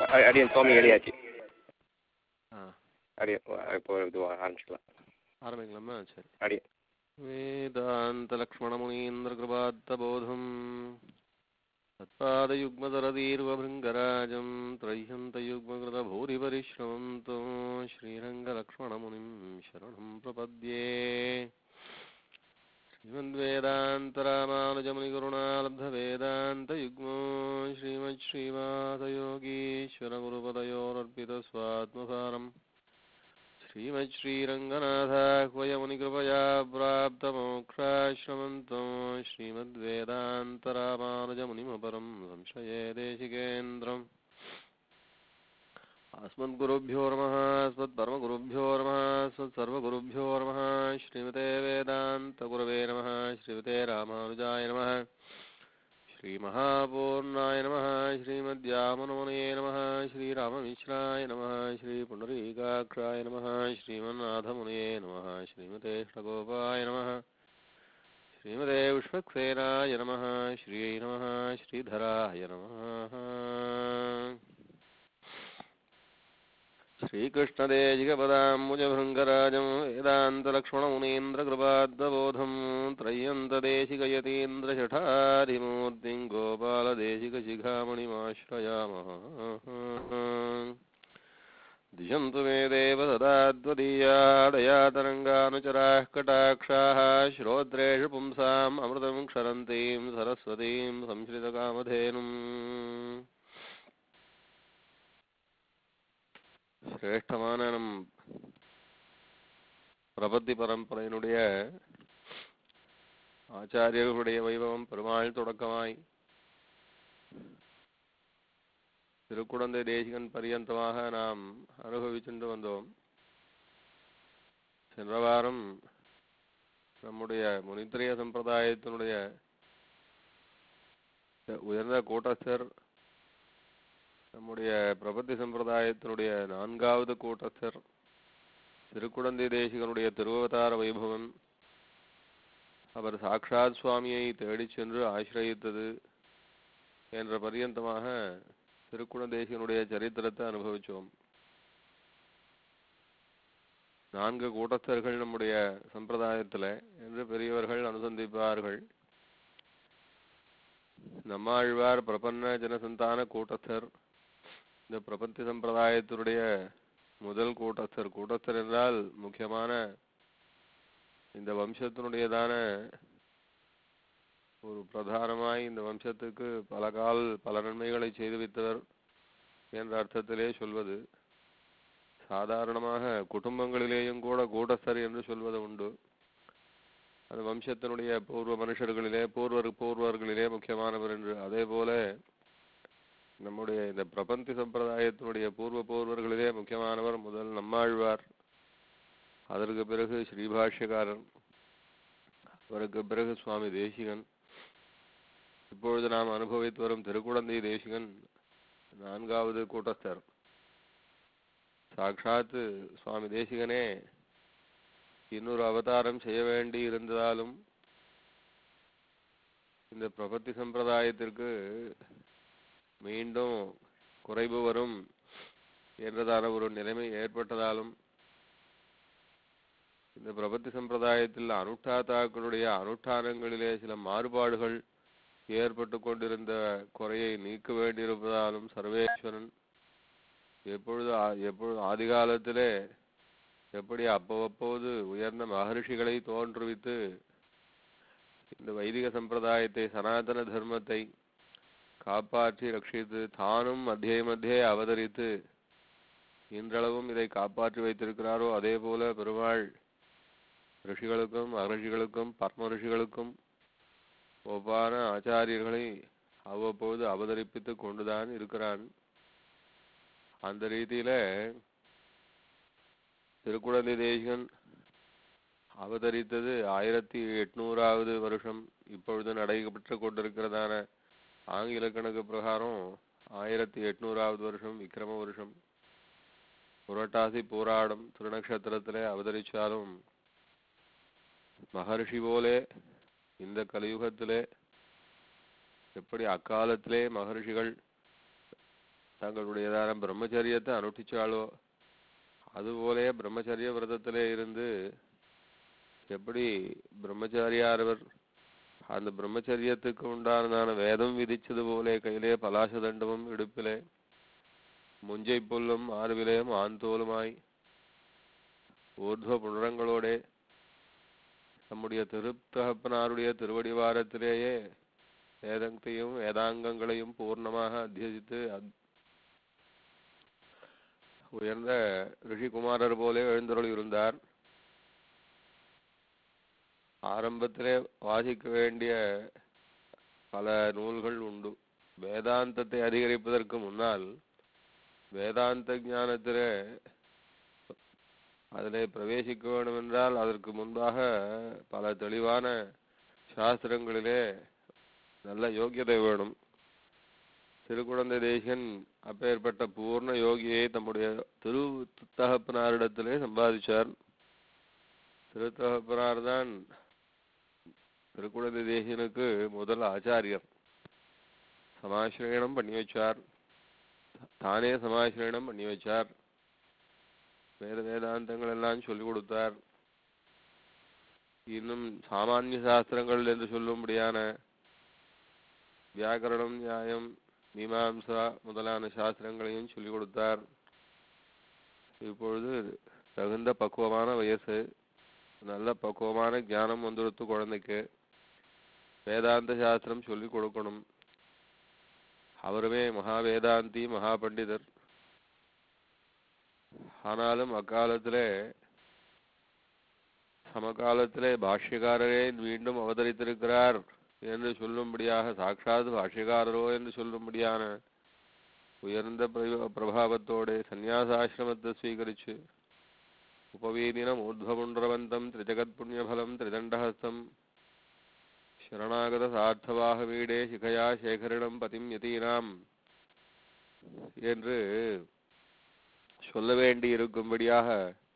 அ- அடியன் சுவாமி எழுதியாச்சு ஆ அடியன் இப்போ இது ஆரம்பிச்சிக்கலாம் ஆரம்பிக்கலாமா சரி அடியன் वेदान्तलक्ष्मणमुनीन्द्रकृपात्तबोधम् तत्पादयुग्मदरदीर्वभृङ्गराजं त्रय्यन्तयुग्मकृतभूरिपरिश्रमन्तो श्रीरङ्गलक्ष्मणमुनिं शरणं प्रपद्ये श्रीमद्वेदान्तरामानुजमुनिकरुणालब्धवेदान्तयुग्मो श्रीमच्छ्रीमाधयोगीश्वरगुरुपदयोरर्पितस्वात्मभारम् श्रीमच्छ्रीरङ्गनाथाह्वयमुनिकृपया प्राप्तमोक्षाश्रमन्तो श्रीमद्वेदान्तरामानुजमुनिमपरं संशये देशिकेन्द्रम् अस्मद्गुरुभ्यो नमः अस्मत्परमगुरुभ्यो नमः अस्मत्सर्वगुरुभ्यो नमः श्रीमते वेदान्तगुरवे नमः श्रीमते रामानुजाय नमः श्रीमहापूर्णाय नमः श्रीमद्यामनमुनये नमः श्रीराममिश्राय नमः श्रीपुण्डरीकाक्षाय नमः श्रीमन्नाथमुनये नमः श्रीमते षडगोपाय नमः श्रीमते विश्वक्सेनाय नमः श्रियै नमः श्रीधराय नमः श्रीकृष्णदेशिकपदाम्बुजभृङ्गराजं वेदान्तलक्ष्मणमुनीन्द्रकृपाद्बोधं त्रय्यन्तदेशिकयतीन्द्रशठाधिमूर्तिं गोपालदेशिकशिखामणिमाश्रयामः दिशन्तु मे देव सदाद्वदीयाडया तरङ्गानुचराः कटाक्षाः श्रोत्रेषु पुंसाम् अमृतं क्षरन्तीं सरस्वतीं संश्रितकामधेनुम् சிரேஷ்டமான நம் பிரபத்தி பரம்பரையினுடைய ஆச்சாரியர்களுடைய வைபவம் பெருமாள் தொடக்கமாய் திருக்குடந்தை தேசிகன் பரியந்தமாக நாம் அனுபவிச்சுண்டு வந்தோம் சென்ற வாரம் நம்முடைய முனித்திரைய சம்பிரதாயத்தினுடைய உயர்ந்த கூட்டஸ்தர் நம்முடைய பிரபத்தி சம்பிரதாயத்தினுடைய நான்காவது கூட்டஸ்தர் திருக்குடந்தை தேசிகனுடைய திருவவதார வைபவம் அவர் சாக்ஷாத் சுவாமியை தேடிச் சென்று ஆசிரயித்தது என்ற பரியந்தமாக திருக்குடந்தேசிகனுடைய சரித்திரத்தை அனுபவிச்சோம் நான்கு கூட்டஸ்தர்கள் நம்முடைய சம்பிரதாயத்தில் என்று பெரியவர்கள் அனுசந்திப்பார்கள் நம்மாழ்வார் பிரபன்ன ஜனசந்தான கூட்டஸ்தர் இந்த பிரபத்தி சம்பிரதாயத்தினுடைய முதல் கூட்டஸ்தர் கூட்டஸ்தர் என்றால் முக்கியமான இந்த வம்சத்தினுடையதான ஒரு பிரதானமாய் இந்த வம்சத்துக்கு பல கால் பல நன்மைகளை செய்து வைத்தவர் என்ற அர்த்தத்திலே சொல்வது சாதாரணமாக குடும்பங்களிலேயும் கூட கூட்டஸ்தர் என்று சொல்வது உண்டு அந்த வம்சத்தினுடைய பூர்வ மனுஷர்களிலே பூர்வர் பூர்வர்களிலே முக்கியமானவர் என்று அதே போல நம்முடைய இந்த பிரபந்தி சம்பிரதாயத்தினுடைய பூர்வ பூர்வர்களிலே முக்கியமானவர் முதல் நம்மாழ்வார் அதற்கு பிறகு ஸ்ரீபாஷ்யக்காரன் அவருக்கு பிறகு சுவாமி தேசிகன் இப்பொழுது நாம் அனுபவித்து வரும் திருக்குடந்தை தேசிகன் நான்காவது கூட்டஸ்தர் சாட்சாத்து சுவாமி தேசிகனே இன்னொரு அவதாரம் செய்ய வேண்டி இருந்ததாலும் இந்த பிரபத்தி சம்பிரதாயத்திற்கு மீண்டும் குறைவு வரும் என்றதான ஒரு நிலைமை ஏற்பட்டதாலும் இந்த பிரபத்தி சம்பிரதாயத்தில் அனுஷ்டாத்தாக்களுடைய அனுஷ்டானங்களிலே சில மாறுபாடுகள் ஏற்பட்டு கொண்டிருந்த குறையை நீக்க வேண்டியிருப்பதாலும் சர்வேஸ்வரன் எப்பொழுது ஆ- எப்பொழுது ஆதிகாலத்திலே எப்படி அப்பப்போது உயர்ந்த மகர்ஷிகளை தோன்றுவித்து இந்த வைதிக சம்பிரதாயத்தை சனாதன தர்மத்தை காப்பாற்றி ரட்சித்து தானும் மத்திய மத்தியே அவதரித்து இன்றளவும் இதை காப்பாற்றி வைத்திருக்கிறாரோ அதே போல பெருமாள் ரிஷிகளுக்கும் மகர்ஷிகளுக்கும் பத்ம ரிஷிகளுக்கும் ஒவ்வான ஆச்சாரியர்களை அவ்வப்போது அவதரிப்பித்து கொண்டுதான் இருக்கிறான் அந்த ரீதியில திருக்குழந்தை தேசிகன் அவதரித்தது ஆயிரத்தி எட்நூறாவது வருஷம் இப்பொழுது நடைபெற்று கொண்டிருக்கிறதான ஆங்கில கணக்கு பிரகாரம் ஆயிரத்தி எட்நூறாவது வருஷம் விக்ரம வருஷம் புரட்டாசி போராடம் திருநக்ஷத்திரத்திலே அவதரிச்சாலும் மகர்ஷி போலே இந்த கலியுகத்திலே எப்படி அக்காலத்திலே மகர்ஷிகள் தங்களுடையதான பிரம்மச்சரியத்தை அனுஷ்டிச்சாளோ அதுபோலே பிரம்மச்சரிய விரதத்திலே இருந்து எப்படி பிரம்மச்சாரியாரவர் அந்த பிரம்மச்சரியத்துக்கு உண்டானதான வேதம் விதிச்சது போலே கையிலே பலாச தண்டமும் இடுப்பிலே முஞ்சை புல்லும் மார்பிலே மாந்தோலுமாய் ஊர்துவ புணரங்களோடே நம்முடைய திருத்தகப்பனாருடைய திருவடிவாரத்திலேயே வேதத்தையும் வேதாங்கங்களையும் பூர்ணமாக அத்தியசித்து அத்- உயர்ந்த ரிஷிகுமாரர் போலே எழுந்தருள் இருந்தார் ஆரம்பத்திலே வாசிக்க வேண்டிய பல நூல்கள் உண்டு வேதாந்தத்தை அதிகரிப்பதற்கு முன்னால் வேதாந்த ஞானத்திலே அதிலே பிரவேசிக்க வேண்டும் என்றால் அதற்கு முன்பாக பல தெளிவான சாஸ்திரங்களிலே நல்ல யோக்கியதை வேணும் திருக்குழந்தை தேசிகன் அப்பேற்பட்ட பூர்ண யோகியை தம்முடைய திரு தகப்பனாரிடத்திலே சம்பாதிச்சார் திருத்தகப்பனார் தான் திருக்குழந்தை தேசிகனுக்கு முதல் ஆச்சாரியர் சமாசிரயணம் பண்ணி வச்சார் தானே சமாசிரயணம் பண்ணி வச்சார் வேத வேதாந்தங்கள் எல்லாம் சொல்லிக் கொடுத்தார் இன்னும் சாமானிய சாஸ்திரங்கள் என்று சொல்லும்படியான வியாக்கரணம் நியாயம் மீமாம்சா முதலான சாஸ்திரங்களையும் சொல்லிக் கொடுத்தார் இப்பொழுது தகுந்த பக்குவமான வயசு நல்ல பக்குவமான ஞானம் வந்துடுத்து குழந்தைக்கு வேதாந்த சாஸ்திரம் சொல்லிக் கொடுக்கணும் அவருமே மகா வேதாந்தி மகா பண்டிதர் ஆனாலும் அக்காலத்திலே சமகாலத்திலே பாஷ்யக்காரரே மீண்டும் அவதரித்திருக்கிறார் என்று சொல்லும்படியாக சாட்சாத் பாஷ்யக்காரரோ என்று சொல்லும்படியான உயர்ந்த பிரப- பிரபாவத்தோടെ சந்நியாசாசிரமத்தை ஸ்வீகரிச்சு உபவீதினம் ஊர்ಧ್ವபுண்டரவந்தம் திரிஜகத் புண்ணியபலம் திரிதண்டஹஸ்தம் சரணாகத சார்த்தவாக வீடே சிகையா சேகரிடம் பதிம் யதீனாம் என்று சொல்ல வேண்டி இருக்கும்படியாக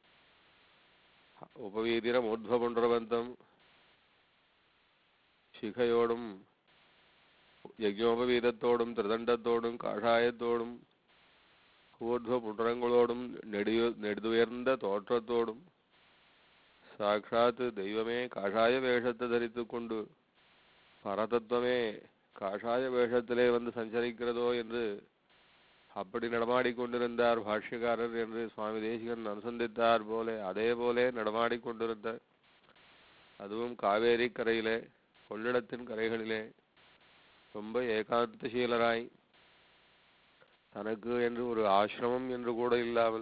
உபவீதினம் ஊர்ಧ್ವபுண்டரவந்தம் ശിഖയോടും യജ്ഞോപവീതത്തോടും ത്രിദണ്ഡത്തോടും കാഷായത്തോടും ഊർധ്വപുണ്ടരങ്ങളോടും നെടിയ നെടുതുയർന്ന തോற்றத்தோடும் சாட்சாத் தெய்வமே காஷாய வேஷத்தை தரித்துக்கொண்டு பரதத்துவமே காஷாய வேஷத்திலே வந்து சஞ்சரிக்கிறதோ என்று அப்படி நடமாடிக்கொண்டிருந்தார் பாஷ்யக்காரர் என்று சுவாமி தேசிகன் அனுசந்தித்தார் போலே அதே போலே நடமாடிக்கொண்டிருந்த அதுவும் காவேரி கரையிலே கொள்ளிடத்தின் கரைகளிலே ரொம்ப ஏகாந்தசீலராய் தனக்கு என்று ஒரு ஆசிரமம் என்று கூட இல்லாமல்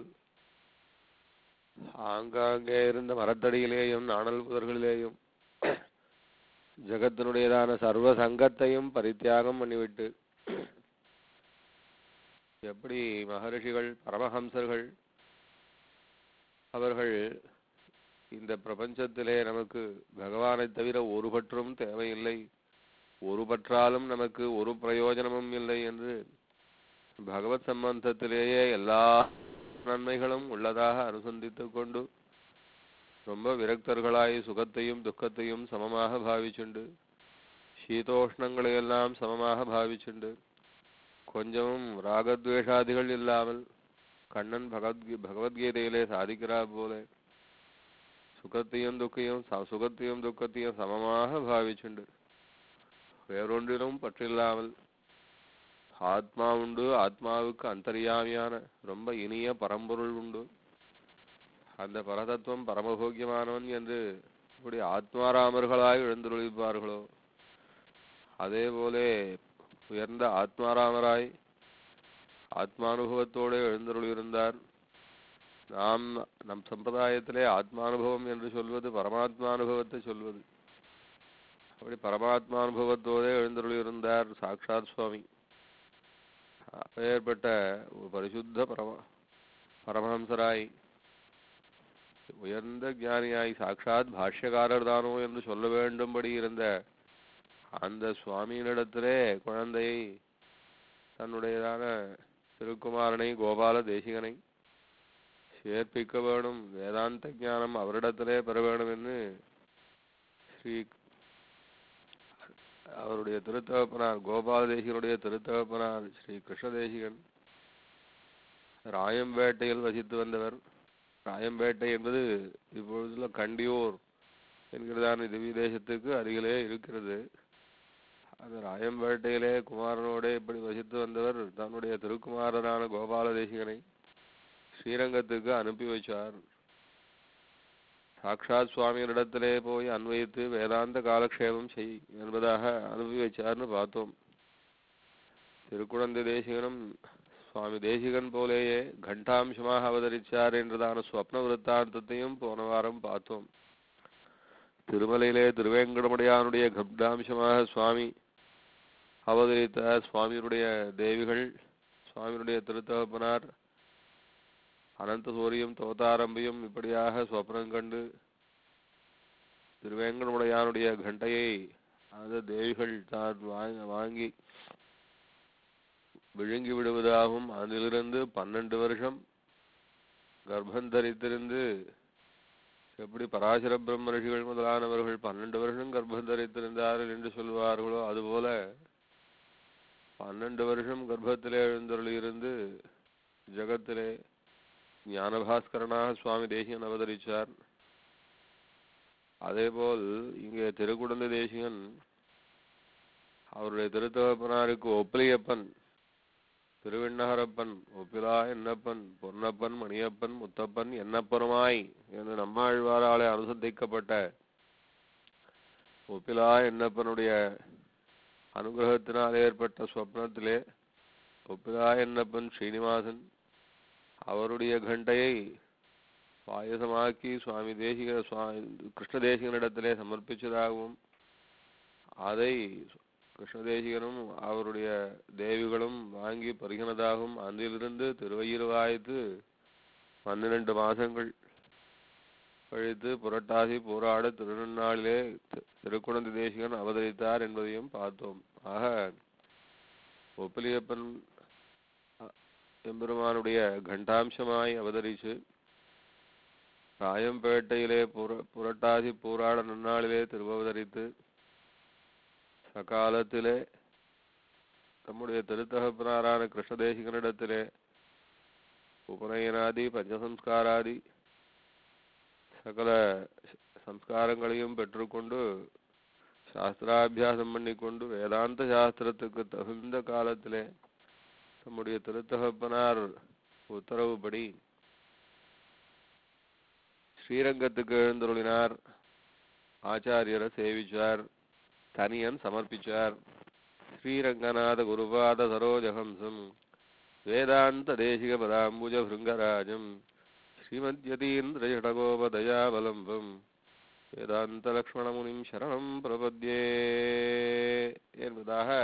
ஆங்காங்கே இருந்த மரத்தடியிலேயும் நாணல் புதர்களிலேயும் ஜகத்தினுடையதான சர்வ சங்கத்தையும் பரித்தியாகம் பண்ணிவிட்டு எப்படி மகரிஷிகள் பரமஹம்சர்கள் அவர்கள் இந்த பிரபஞ்சத்திலே நமக்கு பகவானைத் தவிர ஒரு பற்றும் தேவையில்லை ஒரு பற்றாலும் நமக்கு ஒரு பிரயோஜனமும் இல்லை என்று பகவத் சம்பந்தத்திலேயே எல்லா நன்மைகளும் உள்ளதாக அனுசந்தித்துக் கொண்டு ரொம்ப விரக்தர்களாய் சுகத்தையும் துக்கத்தையும் சமமாக பாவிச்சுண்டு சீதோஷ்ணங்களையெல்லாம் சமமாக பாவிச்சுண்டு கொஞ்சமும் ராகத்வேஷாதிகள் இல்லாமல் கண்ணன் பகவத்கீ பகவத்கீதையிலே சாதிக்கிறார் போல சுகத்தையும் துக்கையும் ச- சுகத்தையும் துக்கத்தையும் சமமாக பாவிச்சுண்டு வேறொன்றிலும் பற்றில்லாமல் ஆத்மா உண்டு ஆத்மாவுக்கு அந்தர்யாமியான ரொம்ப இனிய பரம்பொருள் உண்டு அந்த பரதத்துவம் பரமபோக்கியமானவன் என்று இப்படி ஆத்மாராமர்களாய் எழுந்துருளிப்பார்களோ அதே போலே உயர்ந்த ஆத்மாராமராய் ஆத்மானுபவத்தோடு எழுந்தருளியிருந்தார் நாம் நம் சம்பிரதாயத்திலே ஆத்மானுபவம் என்று சொல்வது பரமாத்மானுபவத்தை சொல்வது அப்படி பரமாத்மானுபவத்தோடே எழுந்தருளியிருந்தார் சாக்ஷாத் சுவாமி அப்பேற்பட்ட ஒரு பரிசுத்த பரம பரமஹம்சராய் உயர்ந்த ஞானியாய் சாக்ஷாத் பாஷ்யக்காரர் தானோ என்று சொல்ல வேண்டும்படி இருந்த அந்த சுவாமியினிடத்திலே குழந்தையை தன்னுடையதான திருக்குமாரனை கோபால தேசிகனை சேர்ப்பிக்க வேணும் வேதாந்த ஞானம் அவரிடத்திலே பெற வேண்டும் என்று ஸ்ரீ அவருடைய திருத்தகப்பனார் கோபால தேசிகனுடைய திருத்தகப்பனார் ஸ்ரீ கிருஷ்ண தேசிகன் ராயம்பேட்டையில் வசித்து வந்தவர் ராயம்பேட்டை என்பது இப்பொழுதுள்ள கண்டியூர் என்கிறதான திவ்ய தேசத்துக்கு அருகிலே இருக்கிறது அந்த ராயம்பேட்டையிலே குமாரனோடே இப்படி வசித்து வந்தவர் தன்னுடைய திருக்குமாரரான கோபால தேசிகனை ஸ்ரீரங்கத்துக்கு அனுப்பி வச்சார் சாக்ஷாத் சுவாமியினிடத்திலே போய் அன்வயித்து வேதாந்த காலக்ஷேபம் செய் என்பதாக அனுப்பி வச்சார்னு பார்த்தோம் திருக்குழந்தை தேசிகனும் சுவாமி தேசிகன் போலேயே கண்டாம்சமாக அவதரிச்சார் என்றதான ஸ்வப்ன விருத்தாந்தத்தையும் போன வாரம் பார்த்தோம் திருமலையிலே திருவேங்கடமுடையானுடைய கண்டாம்சமாக சுவாமி அவதரித்த சுவாமியுடைய தேவிகள் சுவாமியுடைய திருத்தகப்பனார் அனந்த சூரியம் தோதாரம்பியும் இப்படியாக சொப்னம் கண்டு திருவேங்கடமுடையானுடைய கண்டையை அந்த தேவிகள் தான் வாங்க வாங்கி விழுங்கி விடுவதாகவும் அதிலிருந்து பன்னெண்டு வருஷம் கர்ப்பம் தரித்திருந்து எப்படி பராசர பிரம்ம ரிஷிகள் முதலானவர்கள் பன்னெண்டு வருஷம் கர்ப்பம் தரித்திருந்தார்கள் என்று சொல்வார்களோ அதுபோல பன்னெண்டு வருஷம் கர்ப்பத்திலே எழுந்தருளியிருந்து ஜகத்திலே ஞானபாஸ்கரனாக சுவாமி தேசிகன் அவதரிச்சார் அதேபோல் இங்கே திருக்குடந்தை தேசிகன் அவருடைய திருத்தகப்பனாருக்கு ஒப்பிலியப்பன் திருவெண்ணகரப்பன் ஒப்பிலா என்னப்பன் பொன்னப்பன் மணியப்பன் முத்தப்பன் என்னப்பனுமாய் என்று நம்மாழ்வாராலே அனுசந்திக்கப்பட்ட ஒப்பிலா என்னப்பனுடைய அனுகிரகத்தினால் ஏற்பட்ட சொப்னத்திலே ஒப்பிலா என்னப்பன் ஸ்ரீனிவாசன் அவருடைய கண்டையை பாயசமாக்கி சுவாமி தேசிக சுவாமி கிருஷ்ண தேசிகனிடத்திலே சமர்ப்பிச்சதாகவும் அதை கிருஷ்ண தேசிகனும் அவருடைய தேவிகளும் வாங்கி பருகினதாகவும் அன்றிலிருந்து திருவயிறுவாய்த்து பன்னிரண்டு மாதங்கள் கழித்து புரட்டாசி போராட திருநன்னாளிலே திருக்குழந்தை தேசிகன் அவதரித்தார் என்பதையும் பார்த்தோம் ஆக ஒப்பிலியப்பன் எம்பெருமானுடைய கண்டாம்சமாய் அவதரிச்சு ராயம்பேட்டையிலே புர புரட்டாசி பூராட நன்னாளிலே திருவவதரித்து சகாலத்திலே தம்முடைய திருத்தகப்பனாரான கிருஷ்ணதேசிகனிடத்திலே உபநயனாதி பஞ்சசம்ஸ்காராதி சகல சம்ஸ்காரங்களையும் பெற்றுக்கொண்டு சாஸ்திராபியாசம் பண்ணிக்கொண்டு வேதாந்த சாஸ்திரத்துக்கு தகுந்த காலத்திலே தம்முடைய திருத்தகப்பனார் உத்தரவுப்படி ஸ்ரீரங்கத்துக்கு எழுந்தருளினார் ஆச்சாரியரை சேவிச்சார் தனியன் சமர்ப்பிச்சார் ஸ்ரீரங்கநாத குருபாத சரோஜஹம்சம் வேதாந்த தேசிக பதாம்புஜ பிருங்கராஜம் ஸ்ரீமத்யதீந்திர ஜடகோபதயாவலம்பம் வேதாந்த லக்ஷ்மணமுனிம் சரணம் பிரபத்யே என்பதாக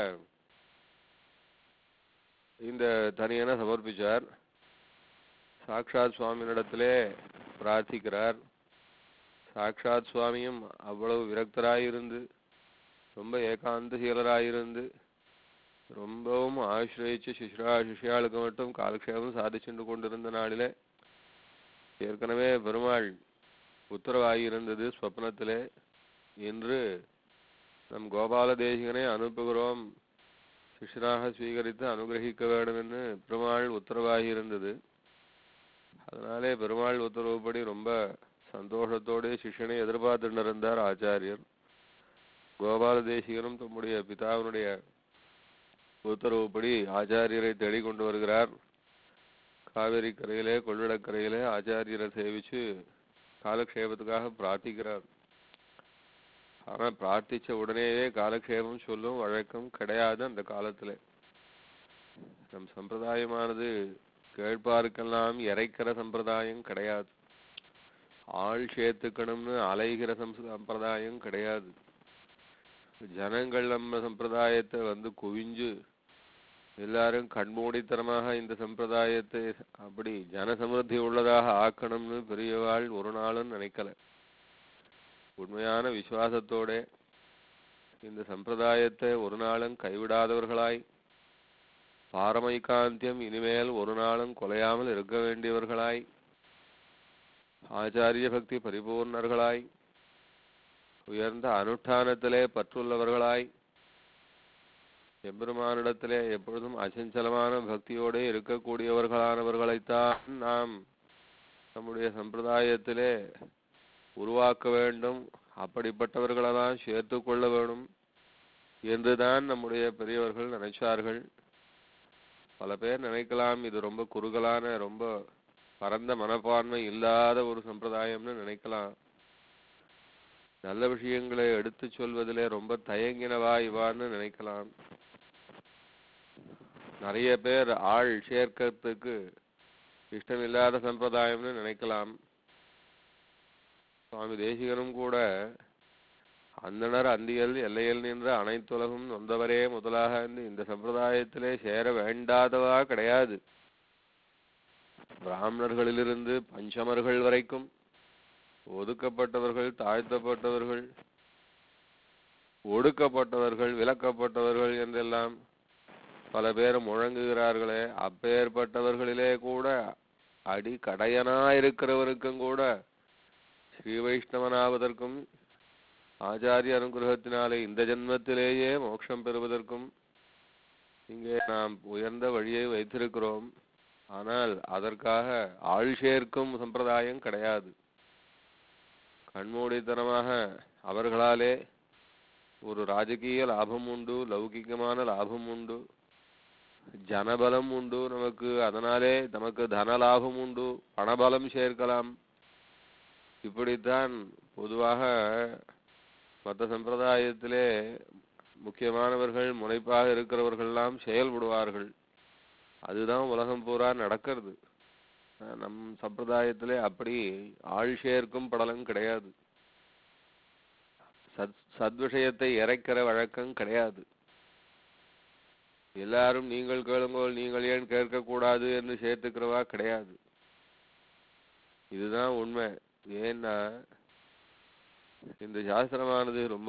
இந்த தனியனை சமர்ப்பிச்சார் சாக்ஷாத் சுவாமியினிடத்திலே பிரார்த்திக்கிறார் சாக்ஷாத் சுவாமியும் அவ்வளவு விரக்தராயிருந்து ரொம்ப ஏகாந்தசீலராயிருந்து ரொம்பவும் ஆசிரயிச்சு சிஷ்ரா சிஷ்யாளுக்கு மட்டும் காலக்ஷேபம் சாதிச்சுட்டு கொண்டிருந்த நாளிலே ஏற்கனவே பெருமாள் உத்தரவாகியிருந்தது ஸ்வப்னத்திலே இன்று நம் கோபால தேசிகனை அனுப்புகிறோம் சிஷ்யனாக ஸ்வீகரித்து அனுகிரகிக்க வேண்டும் என்று பெருமாள் உத்தரவாகி இருந்தது அதனாலே பெருமாள் உத்தரவுப்படி ரொம்ப சந்தோஷத்தோடு சிஷ்யனை எதிர்பார்த்துட்டு இருந்தார் ஆச்சாரியர் கோபால தேசிகனும் தம்முடைய பிதாவினுடைய உத்தரவுப்படி ஆச்சாரியரை தேடிக் கொண்டு வருகிறார் காவேரி கரையிலே கொள்ளிடக்கரையிலே ஆச்சாரியரை சேவிச்சு காலக்ஷேபத்துக்காக பிரார்த்திக்கிறார் ஆனா பிரார்த்திச்ச உடனேயே காலக்ஷேபம் சொல்லும் வழக்கம் கிடையாது அந்த காலத்துல நம் சம்பிரதாயமானது கேட்பாருக்கெல்லாம் இறைக்கிற சம்பிரதாயம் கிடையாது ஆள் சேர்த்துக்கணும்னு அலைகிற சம்ஸ் சம்பிரதாயம் கிடையாது ஜனங்கள் நம்ம சம்பிரதாயத்தை வந்து குவிஞ்சு எல்லாரும் கண்மூடித்தனமாக இந்த சம்பிரதாயத்தை அப்படி ஜனசமிருத்தி உள்ளதாக ஆக்கணும்னு பெரியவாள் ஒரு நாளும் நினைக்கல உண்மையான விசுவாசத்தோட இந்த சம்பிரதாயத்தை ஒரு நாளும் கைவிடாதவர்களாய் பாரமைகாந்தியம் இனிமேல் ஒரு நாளும் கொலையாமல் இருக்க வேண்டியவர்களாய் ஆச்சாரிய பக்தி பரிபூர்ணர்களாய் உயர்ந்த அனுஷ்டானத்திலே பற்றுள்ளவர்களாய் எம்பெருமானிடத்திலே எப்பொழுதும் அசஞ்சலமான பக்தியோடு இருக்கக்கூடியவர்களானவர்களைத்தான் நாம் நம்முடைய சம்பிரதாயத்திலே உருவாக்க வேண்டும் அப்படிப்பட்டவர்களை தான் சேர்த்து கொள்ள வேணும் என்றுதான் நம்முடைய பெரியவர்கள் நினைச்சார்கள் பல பேர் நினைக்கலாம் இது ரொம்ப குறுகலான ரொம்ப பரந்த மனப்பான்மை இல்லாத ஒரு சம்பிரதாயம்னு நினைக்கலாம் நல்ல விஷயங்களை எடுத்து சொல்வதிலே ரொம்ப தயங்கினவா இவான்னு நினைக்கலாம் நிறைய பேர் ஆள் சேர்க்கறதுக்கு இஷ்டமில்லாத சம்பிரதாயம்னு நினைக்கலாம் சுவாமி தேசிகனும் கூட அந்தனர் அந்தியல் எல்லையில் நின்ற அனைத்துலகும் நொந்தவரே முதலாக இந்த சம்பிரதாயத்திலே சேர வேண்டாதவா கிடையாது பிராமணர்களிலிருந்து பஞ்சமர்கள் வரைக்கும் ஒதுக்கப்பட்டவர்கள் தாழ்த்தப்பட்டவர்கள் ஒடுக்கப்பட்டவர்கள் விலக்கப்பட்டவர்கள் என்றெல்லாம் பல பேர் முழங்குகிறார்களே அப்பேற்பட்டவர்களிலே கூட அடி கடையனா இருக்கிறவருக்கும் கூட ஸ்ரீ வைஷ்ணவனாவதற்கும் ஆச்சாரிய அனுகிரகத்தினாலே இந்த ஜென்மத்திலேயே மோட்சம் பெறுவதற்கும் இங்கே நாம் உயர்ந்த வழியை வைத்திருக்கிறோம் ஆனால் அதற்காக ஆள் சேர்க்கும் சம்பிரதாயம் கிடையாது கண்மூடித்தனமாக அவர்களாலே ஒரு ராஜகீய லாபம் உண்டு லௌகிகமான லாபம் உண்டு ஜனபலம் உண்டு நமக்கு அதனாலே நமக்கு தன லாபம் உண்டு பணபலம் சேர்க்கலாம் இப்படித்தான் பொதுவாக மற்ற சம்பிரதாயத்திலே முக்கியமானவர்கள் முனைப்பாக இருக்கிறவர்கள்லாம் செயல்படுவார்கள் அதுதான் உலகம் பூரா நடக்கிறது அஹ் நம் சம்பிரதாயத்திலே அப்படி ஆள் சேர்க்கும் படலம் கிடையாது சத் சத்விஷயத்தை இறைக்கிற வழக்கம் கிடையாது எல்லாரும் நீங்கள் கேளுங்கோள் நீங்கள் ஏன் கேட்கக்கூடாது என்று சேர்த்துக்கிறவா கிடையாது இதுதான் உண்மை ஏன்னா இந்த சாஸ்திரமானது ரொம்ப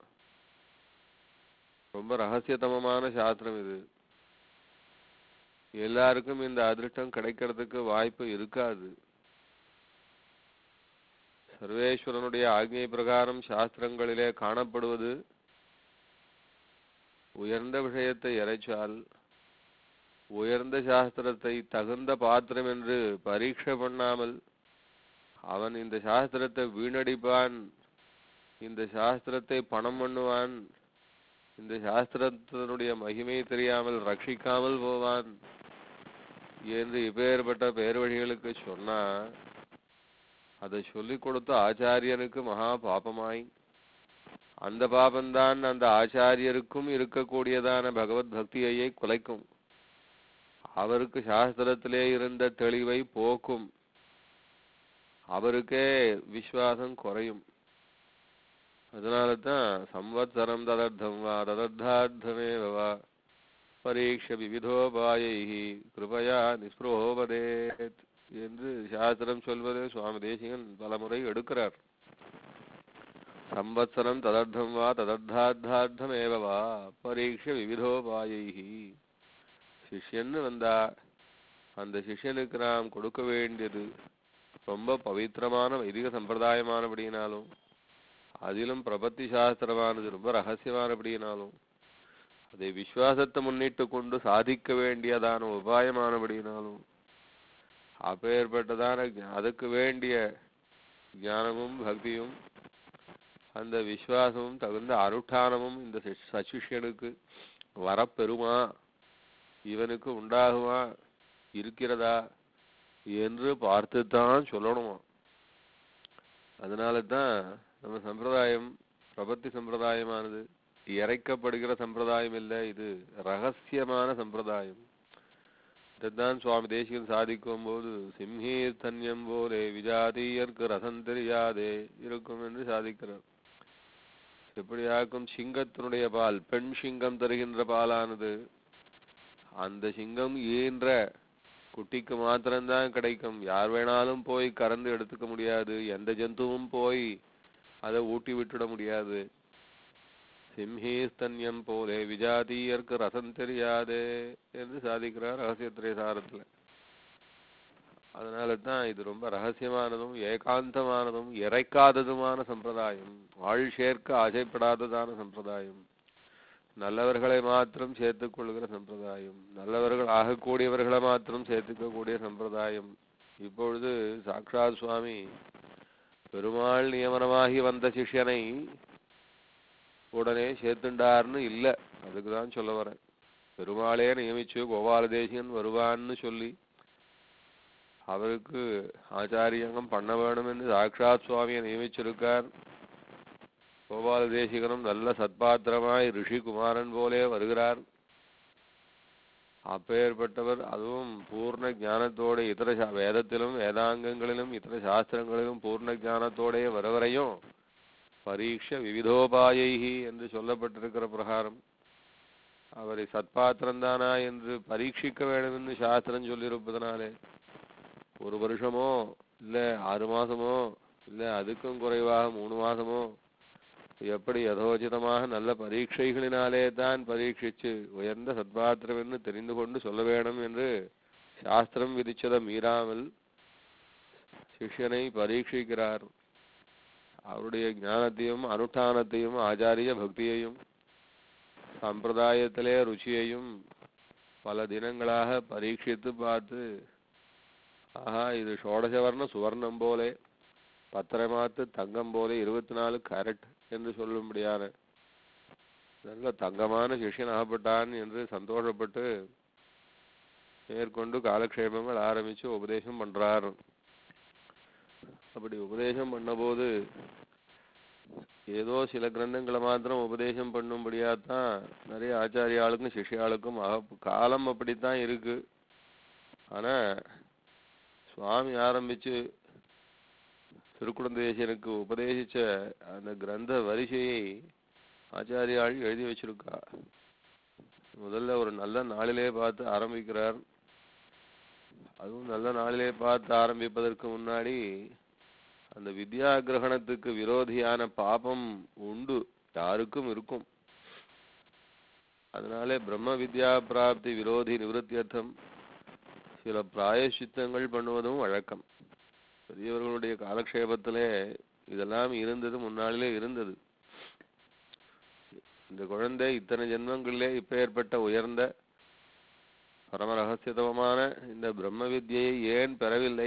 ரொம்ப ரகசியத்தமமான சாஸ்திரம் இது எல்லாருக்கும் இந்த அதிர்ஷ்டம் கிடைக்கிறதுக்கு வாய்ப்பு இருக்காது சர்வேஸ்வரனுடைய ஆக்ஞை பிரகாரம் சாஸ்திரங்களிலே காணப்படுவது உயர்ந்த விஷயத்தை இறைச்சால் உயர்ந்த சாஸ்திரத்தை தகுந்த பாத்திரம் என்று பரீட்சை பண்ணாமல் அவன் இந்த சாஸ்திரத்தை வீணடிப்பான் இந்த சாஸ்திரத்தை பணம் பண்ணுவான் இந்த சாஸ்திரத்தினுடைய மகிமை தெரியாமல் ரட்சிக்காமல் போவான் என்று இப்பேற்பட்ட பேர் வழிகளுக்கு சொன்னா அதை சொல்லிக் கொடுத்த ஆச்சாரியனுக்கு மகா பாபமாய் அந்த பாபம்தான் அந்த ஆச்சாரியருக்கும் இருக்கக்கூடியதான பகவத் பக்தியையே குலைக்கும் அவருக்கு சாஸ்திரத்திலே இருந்த தெளிவை போக்கும் அவருக்கே விஸ்வாசம் குறையும் அதனால தான் சம்வத்சரம் ததர்த்தம் வா ததர்த்தார்த்தமேவ வா பரீட்ச விவிதோபாயை கிருபயா நிஸ்பிரோபதேத் என்று சாஸ்திரம் சொல்வது சுவாமி தேசிகன் பலமுறை எடுக்கிறார் சம்வத்சரம் ததர்த்தம் வா ததர்த்தார்த்தார்த்தமேவ வா பரீட்ச விவிதோபாயை சிஷ்யன்னு வந்தா அந்த சிஷ்யனுக்கு நாம் கொடுக்க வேண்டியது ரொம்ப பவித்திரமான வைதிக சம்பிரதாயமானபடியினாலும் அதிலும் பிரபத்தி சாஸ்திரமானது ரொம்ப ரகசியமானபடியினாலும் அதை விசுவாசத்தை முன்னிட்டு கொண்டு சாதிக்க வேண்டியதான உபாயமானபடியினாலும் அப்பேற்பட்டதான ஞா- அதுக்கு வேண்டிய ஞானமும் பக்தியும் அந்த விசுவாசமும் தகுந்த அனுஷ்டானமும் இந்த சிஷ்- சசிஷ்யனுக்கு வரப்பெறுமா இவனுக்கு உண்டாகுமா இருக்கிறதா என்று பார்த்துத்தான் சொல்லணுமா அதனால தான் நம்ம சம்பிரதாயம் பிரபத்தி சம்பிரதாயமானது இறைக்கப்படுகிற சம்பிரதாயம் இல்லை இது ரகசியமான சம்பிரதாயம் இதைத்தான் சுவாமி தேசிகன் சாதிக்கும் போது சிம்ஹீர் தன்யம் போலே விஜாதீயர்க்கு ரசம் தெரியாதே இருக்கும் என்று சாதிக்கிறார் எப்படியாக்கும் சிங்கத்தினுடைய பால் பெண் சிங்கம் தருகின்ற பாலானது அந்த சிங்கம் ஈன்ற குட்டிக்கு மாத்திரம்தான் கிடைக்கும் யார் வேணாலும் போய் கறந்து எடுத்துக்க முடியாது எந்த ஜந்துவும் போய் அதை ஊட்டி விட்டுட முடியாது சிம்ஹீஸ்தன்யம் போலே விஜாதீயர்க்கு ரசம் தெரியாதே என்று சாதிக்கிறார் ரகசியத்திரை சாரத்துல அதனால தான் இது ரொம்ப ரகசியமானதும் ஏகாந்தமானதும் இறைக்காததுமான சம்பிரதாயம் ஆள் சேர்க்க ஆசைப்படாததான சம்பிரதாயம் நல்லவர்களை மாத்திரம் சேர்த்துக் கொள்கிற சம்பிரதாயம் நல்லவர்கள் ஆகக்கூடியவர்களை மாத்திரம் சேர்த்துக்கக்கூடிய சம்பிரதாயம் இப்பொழுது சாக்ஷாத் சுவாமி பெருமாள் நியமனமாகி வந்த சிஷ்யனை உடனே சேர்த்துண்டார்னு இல்ல அதுக்கு தான் சொல்ல வரேன் பெருமாளே நியமிச்சு கோபால தேசிகன் வருவான்னு சொல்லி அவருக்கு ஆச்சாரியங்கம் பண்ண வேணும் என்று சாக்ஷாத் சுவாமியை நியமிச்சிருக்கார் கோபால தேசிகனும் நல்ல சத்பாத்திரமாய் ரிஷி குமாரன் போலே வருகிறார் அப்பேற்பட்டவர் அதுவும் பூர்ண ஞானத்தோட இதர சா- வேதத்திலும் வேதாங்கங்களிலும் இதர சாஸ்திரங்களிலும் பூர்ண ஞானத்தோட வரவரையும் பரீட்ச விவிதோபாயைஹி என்று சொல்லப்பட்டிருக்கிற பிரகாரம் அவரை சத்பாத்திரந்தானா என்று பரீட்சிக்க வேண்டும் என்று சாஸ்திரம் சொல்லியிருப்பதனாலே ஒரு வருஷமோ இல்ல ஆறு மாசமோ இல்ல அதுக்கும் குறைவாக மூணு மாசமோ எப்படி யதோச்சிதமாக நல்ல பரீட்சைகளினாலே தான் பரீட்சிச்சு உயர்ந்த சத்பாத்திரம் என்று தெரிந்து கொண்டு சொல்ல வேணும் என்று சாஸ்திரம் விதிச்சதை மீறாமல் சிஷ்யனை பரீட்சிக்கிறார் அவருடைய ஞானத்தையும் அனுஷ்டானத்தையும் ஆச்சாரிய பக்தியையும் சம்பிரதாயத்திலே ருச்சியையும் பல தினங்களாக பரீட்சித்து பார்த்து ஆஹா இது ஷோடசவர்ண சுவர்ணம் போலே பத்தரை மாத்து தங்கம் போலே இருபத்தி நாலு கேரட் என்று சொல்லும்படியான நல்ல தங்கமான சிஷ்யன் ஆகப்பட்டான் என்று சந்தோஷப்பட்டு மேற்கொண்டு காலக்ஷேபங்கள் ஆரம்பிச்சு உபதேசம் பண்றார் அப்படி உபதேசம் பண்ணபோது ஏதோ சில கிரந்தங்களை மாத்திரம் உபதேசம் பண்ணும்படியாத்தான் நிறைய ஆச்சாரியாளுக்கும் சிஷ்யாளுக்கும் ஆக காலம் அப்படித்தான் இருக்கு ஆனா சுவாமி ஆரம்பிச்சு திருக்குடந்தேசனுக்கு உபதேசிச்ச அந்த கிரந்த வரிசையை ஆச்சாரியாள் எழுதி வச்சிருக்கா முதல்ல ஒரு நல்ல நாளிலே பார்த்து ஆரம்பிக்கிறார் அதுவும் நல்ல நாளிலே பார்த்து ஆரம்பிப்பதற்கு முன்னாடி அந்த வித்யா கிரகணத்துக்கு விரோதியான பாபம் உண்டு யாருக்கும் இருக்கும் அதனாலே பிரம்ம வித்யா பிராப்தி விரோதி நிவൃத்தியர்த்தம் சில பிராயசித்தங்கள் பண்ணுவதும் வழக்கம் பெரியவர்களுடைய காலக்ஷேபத்திலே இதெல்லாம் இருந்தது முன்னாளிலே இருந்தது இந்த குழந்தை இத்தனை ஜென்மங்களிலே இப்ப ஏற்பட்ட உயர்ந்த பரம ரகசியதமான இந்த பிரம்ம வித்யை ஏன் பெறவில்லை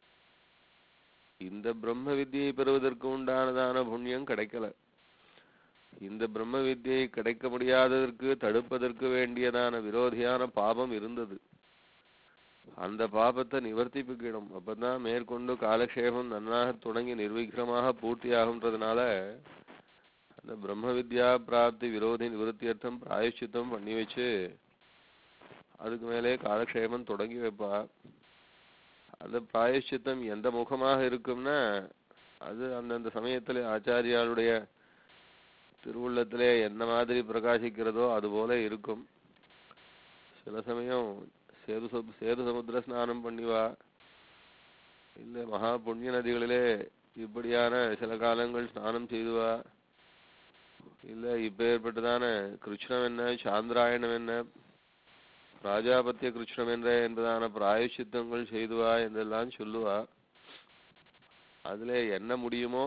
இந்த பிரம்ம வித்யை பெறுவதற்கு உண்டானதான புண்ணியம் கிடைக்கல இந்த பிரம்ம வித்யை கிடைக்க முடியாததற்கு தடுப்பதற்கு வேண்டியதான விரோதியான பாபம் இருந்தது அந்த பாபத்தை நிவர்த்திப்பிக்கணும் அப்பதான் மேற்கொண்டு காலக்ஷேபம் நன்னாக தொடங்கி நிர்விக்ரமாக பூர்த்தியாகுன்றதுனால அந்த பிரம்ம வித்யா பிராப்தி விரோதி நிவர்த்தியர்த்தம் பிராயச்சித்தம் பண்ணி வச்சு அதுக்கு மேலே காலக்ஷேபம் தொடங்கி வைப்பா அந்த பிராயச்சித்தம் எந்த முகமாக இருக்கும்னா அது அந்தந்த சமயத்துல ஆச்சாரியாளுடைய திருவுள்ளத்திலே என்ன மாதிரி பிரகாசிக்கிறதோ அது போல இருக்கும் சில சமயம் சேது சமு- சேது சமுத்திர ஸ்நானம் பண்ணிவா இல்ல மகா புண்ணிய நதிகளிலே இப்படியான சில காலங்கள் ஸ்நானம் செய்துவா இல்ல இப்ப ஏற்பட்டதான கிருஷ்ணம் என்ன சாந்திராயணம் என்ன ராஜாபத்திய கிருஷ்ணம் என்ற என்பதான பிராயச்சித்தங்கள் செய்துவா என்றெல்லாம் சொல்லுவா அதுல என்ன முடியுமோ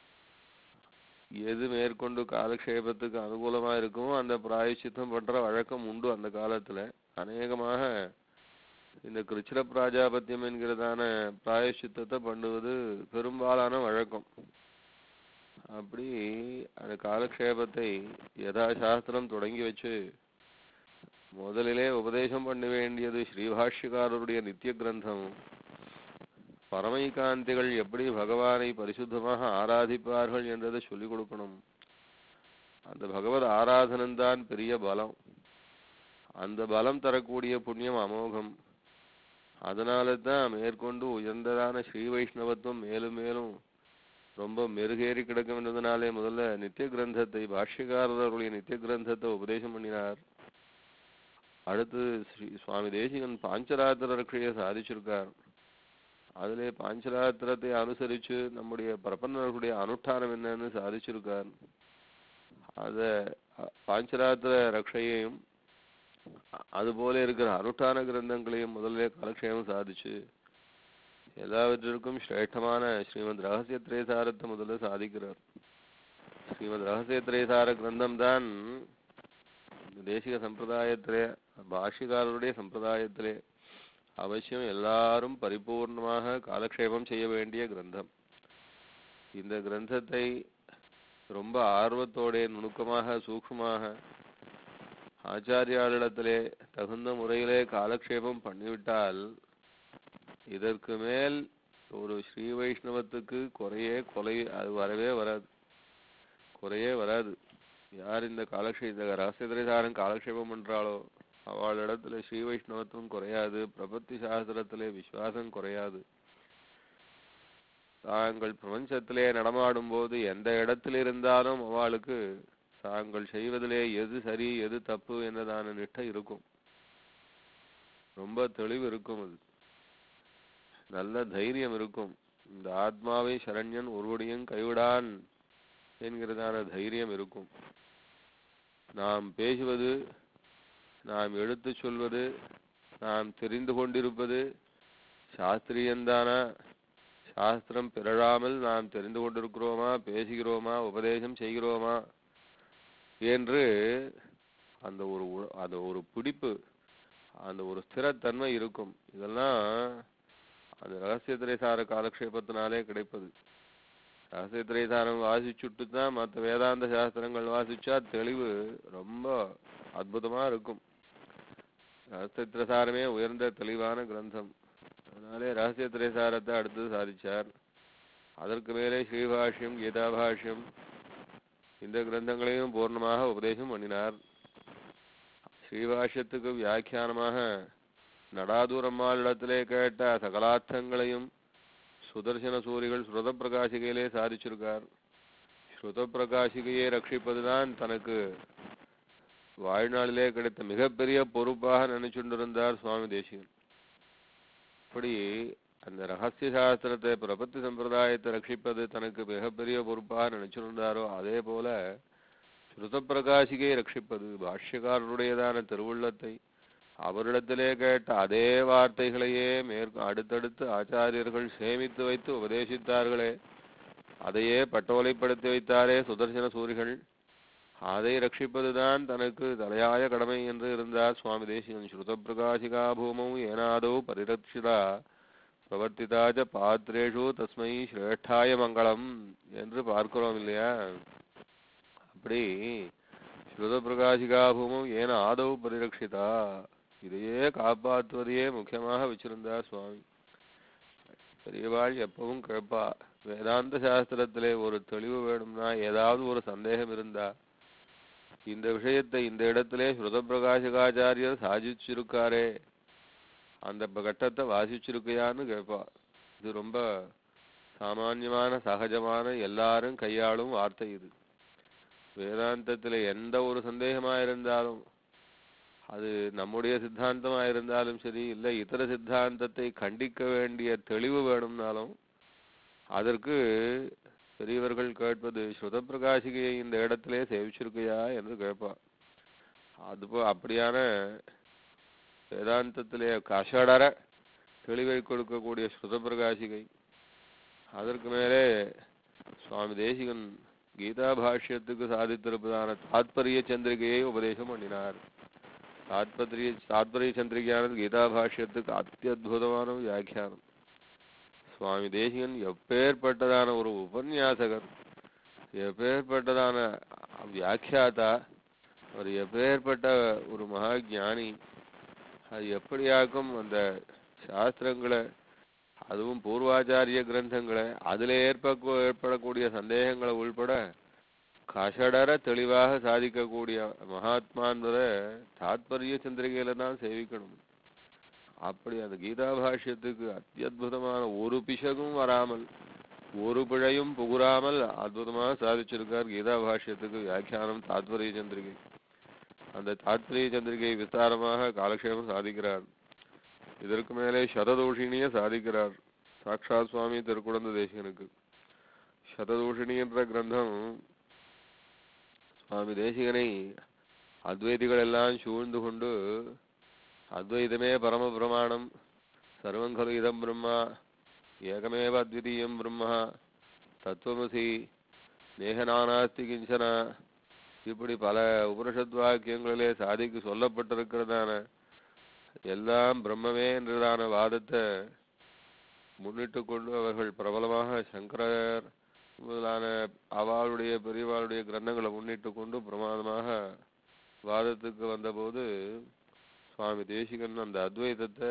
எது மேற்கொண்டு காலக்ஷேபத்துக்கு அனுகூலமா இருக்குமோ அந்த பிராயச்சித்தம் பண்ற வழக்கம் உண்டு அந்த காலத்துல அநேகமாக இந்த கிருச்சிர பிராஜாபத்தியம் என்கிறதான பிராயச்சித்தத்தை பண்ணுவது பெரும்பாலான வழக்கம் அப்படி அந்த காலக்ஷேபத்தை யதாசாஸ்திரம் தொடங்கி வச்சு முதலிலே உபதேசம் பண்ண வேண்டியது ஸ்ரீபாஷ்யக்காரருடைய நித்திய கிரந்தம் பரமைகாந்திகள் எப்படி பகவானை பரிசுத்தமாக ஆராதிப்பார்கள் என்றதை சொல்லிக் கொடுக்கணும் அந்த பகவத் ஆராதனம்தான் பெரிய பலம் அந்த பலம் தரக்கூடிய புண்ணியம் அமோகம் அதனால தான் மேற்கொண்டு உயர்ந்ததான ஸ்ரீ வைஷ்ணவத்துவம் மேலும் மேலும் ரொம்ப மெருகேறி கிடக்கும் என்றதுனாலே முதல்ல நித்திய கிரந்தத்தை பாஷ்யக்காரருடைய நித்திய கிரந்தத்தை உபதேசம் பண்ணினார் அடுத்து ஸ்ரீ சுவாமி தேசிகன் பாஞ்சராத்திர ரட்சையை சாதிச்சிருக்கார் அதிலே பாஞ்சராத்திரத்தை அனுசரிச்சு நம்முடைய பிரபன்னர்களுடைய அனுஷ்டானம் என்னன்னு சாதிச்சிருக்கார் அத அ, பாஞ்சராத்திர ரக்ஷையையும் அ- அதுபோல இருக்கிற அனுஷ்டான கிரந்தங்களையும் முதல்ல காலக்ஷேமம் சாதிச்சு எல்லாவற்றிற்கும் சிரேஷ்டமான ஸ்ரீமத் ரகசிய திரேசாரத்தை முதல்ல சாதிக்கிறார் ஸ்ரீமத் ரகசிய திரேசார கிரந்தம் தான் தேசிக சம்பிரதாயத்திலே பாஷ்யக்காரருடைய சம்பிரதாயத்திலே அவசியம் எல்லாரும் பரிபூர்ணமாக காலக்ஷேபம் செய்ய வேண்டிய கிரந்தம் இந்த கிரந்தத்தை ரொம்ப ஆர்வத்தோட நுணுக்கமாக சூக்ஷ்மமாக ஆச்சாரியாளிடத்திலே தகுந்த முறையிலே காலக்ஷேபம் பண்ணிவிட்டால் இதற்கு மேல் ஒரு ஸ்ரீ வைஷ்ணவத்துக்கு குறையே கொலை அது வரவே வராது குறையே வராது யார் இந்த காலக்ஷே இந்த ரகசியத்திரைசாரம் காலக்ஷேபம் பண்றாளோ அவளிடத்துல ஸ்ரீ வைஷ்ணவத்துவம் குறையாது பிரபத்தி சாஸ்திரத்திலே விசுவாசம் குறையாது தாங்கள் பிரபஞ்சத்திலே நடமாடும் போது எந்த இடத்தில் இருந்தாலும் அவளுக்கு தாங்கள் செய்வதிலே எது சரி எது தப்பு എന്നதான நிட்டை இருக்கும் ரொம்ப தெளிவு இருக்கும் அது நல்ல தைரியம் இருக்கும் இந்த ஆத்மாவை சரண்யன் ஒருவடியும் கைவிடான் என்கிறதான தைரியம் இருக்கும் நாம் பேசுவது நாம் எடுத்துச் சொல்வது நாம் தெரிந்து கொண்டிருப்பது சாஸ்திரியந்தானா சாஸ்திரம் பிறழாமல் நாம் தெரிந்து கொண்டிருக்கிறோமா பேசுகிறோமா உபதேசம் செய்கிறோமா என்று அந்த ஒரு உ- அந்த ஒரு பிடிப்பு அந்த ஒரு ஸ்திரத்தன்மை இருக்கும் இதெல்லாம் அந்த ரகசியத்திரை சார காலக்ஷேபத்தினாலே கிடைப்பது ரகசியத்திரை சாரம் வாசிச்சுட்டு தான் மற்ற வேதாந்த சாஸ்திரங்கள் வாசிச்சா தெளிவு ரொம்ப அற்புதமா இருக்கும் ரகசியத்திரை சாரமே உயர்ந்த தெளிவான கிரந்தம் அதனாலே ரகசியத்திரை சாரத்தை அடுத்தது சாதிச்சார் அதற்கு மேலே ஸ்ரீபாஷ்யம் கீதாபாஷ்யம் இந்த கிரந்தங்களையும் பூர்ணமாக உபதேசம் பண்ணினார் ஸ்ரீபாஷ்யத்துக்கு வியாக்கியானமாக நடாதூரம்மாளிடத்திலே கேட்ட சகலார்த்தங்களையும் சுதர்சன சூரிகள் ஸ்ருத பிரகாசிகையிலே சாதிச்சிருக்கார் ஸ்ருத பிரகாசிகையை ரட்சிப்பதுதான் தனக்கு வாழ்நாளிலே கிடைத்த மிகப்பெரிய பொறுப்பாக நினைச்சுண்டிருந்தார் சுவாமி தேசிகன் இப்படி அந்த ரகசிய சாஸ்திரத்தை பிரபத்தி சம்பிரதாயத்தை ரட்சிப்பது தனக்கு மிகப்பெரிய பொறுப்பாக நினைச்சிருந்தாரோ அதே போல ஸ்ருத பிரகாசிகையை ரட்சிப்பது பாஷ்யக்காரருடையதான திருவுள்ளத்தை அவரிடத்திலே கேட்ட அதே வார்த்தைகளையே மேற்கு அடுத்தடுத்து ஆச்சாரியர்கள் சேமித்து வைத்து உபதேசித்தார்களே அதையே பட்டோலைப்படுத்தி வைத்தாரே சுதர்சன சூரிகள் அதை ரட்சிப்பதுதான் தனக்கு தலையாய கடமை என்று இருந்தார் சுவாமி தேசிகன் ஸ்ருத பிரகாசிகா பூமௌ ஏனாதௌ பரிரட்சிதா பிரவர்த்திதாஜ பாத்திரேஷு தஸ்மை சிரேஷ்டாய மங்களம் என்று பார்க்கிறோம் இல்லையா அப்படி ஸ்ருத பிரகாசிகா பூமம் ஏன ஆதவ் பரிரட்சிதா இதையே காப்பாற்றுவதையே முக்கியமாக வச்சிருந்தார் சுவாமி பெரியவாள் எப்பவும் கேட்பா வேதாந்த சாஸ்திரத்திலே ஒரு தெளிவு வேணும்னா ஏதாவது ஒரு சந்தேகம் இருந்தா இந்த விஷயத்தை இந்த இடத்திலே ஸ்ருத பிரகாசகாச்சாரியர் சாதிச்சிருக்காரே அந்த ப- கட்டத்தை வாசிச்சிருக்கையான்னு கேட்பா இது ரொம்ப சாமான்யமான சகஜமான எல்லாரும் கையாளும் வார்த்தை இது வேதாந்தத்தில் எந்த ஒரு சந்தேகமா இருந்தாலும் அது நம்முடைய சித்தாந்தமா இருந்தாலும் சரி இல்லை இதர சித்தாந்தத்தை கண்டிக்க வேண்டிய தெளிவு வேணும்னாலும் அதற்கு பெரியவர்கள் கேட்பது ஸ்ருத பிரகாசிகையை இந்த இடத்திலே சேவிச்சிருக்கையா என்று கேட்பா அதுபோ அப்படியான வேதாந்தத்திலே கஷடர தெளிவை கொடுக்கக்கூடிய ஸ்ருத பிரகாசிகை அதற்கு மேலே சுவாமி தேசிகன் கீதா பாஷ்யத்துக்கு சாதித்திருப்பதான தாத்பரிய சந்திரிகையை உபதேசம் பண்ணினார் தாத்பரிய தாத்பரிய சந்திரிகையானது கீதா பாஷ்யத்துக்கு அத்தியுதமான வியாக்கியானம் சுவாமி தேசிகன் எப்பேற்பட்டதான ஒரு உபன்யாசகர் எப்பேற்பட்டதான வியாக்கியாதா அவர் எப்பேற்பட்ட ஒரு மகா ஞானி அது எப்படியாக்கும் அந்த சாஸ்திரங்களை அதுவும் பூர்வாச்சாரிய கிரந்தங்களை அதில் ஏற்ப ஏற்படக்கூடிய சந்தேகங்களை உள்பட கஷடர தெளிவாக சாதிக்கக்கூடிய மகாத்மான்றதை தாத்பரிய சந்திரிகையில தான் சேவிக்கணும் அப்படி அந்த கீதா பாஷ்யத்துக்கு அத்தியுதமான ஒரு பிசகும் வராமல் ஒரு பிழையும் புகுறாமல் அற்புதமாக சாதிச்சிருக்கார் கீதா பாஷ்யத்துக்கு வியாக்கியானம் தாத்பரிய சந்திரிகை அந்த தாத்பரிய சந்திரிகை விஸ்தாரமாக காலக்ஷேபம் சாதிக்கிறார் இதற்கு மேலே சததூஷிணிய சாதிக்கிறார் சாக்ஷாத் சுவாமி திருக்குடந்த தேசிகனுக்கு சததூஷிணி என்ற கிரந்தம் சுவாமி தேசிகனை அத்வைதிகள் எல்லாம் சூழ்ந்து கொண்டு அத்வைதமே பரம பிரமாணம் சர்வங்கலு இதம் பிரம்மா ஏகமேவ அத்விதீயம் பிரம்ம தத்துவமசி நேக நானாஸ்தி கிஞ்சன இப்படி பல உபனிஷத் வாக்கியங்களிலே சாதிக்கு சொல்லப்பட்டிருக்கிறதான எல்லாம் பிரம்மமே என்றதான வாதத்தை முன்னிட்டு கொண்டு அவர்கள் பிரபலமாக சங்கரர் முதலான அவளுடைய பெரியவாளுடைய கிரந்தங்களை முன்னிட்டு கொண்டு பிரமாதமாக வாதத்துக்கு வந்தபோது சுவாமி தேசிகன் அந்த அத்வைதத்தை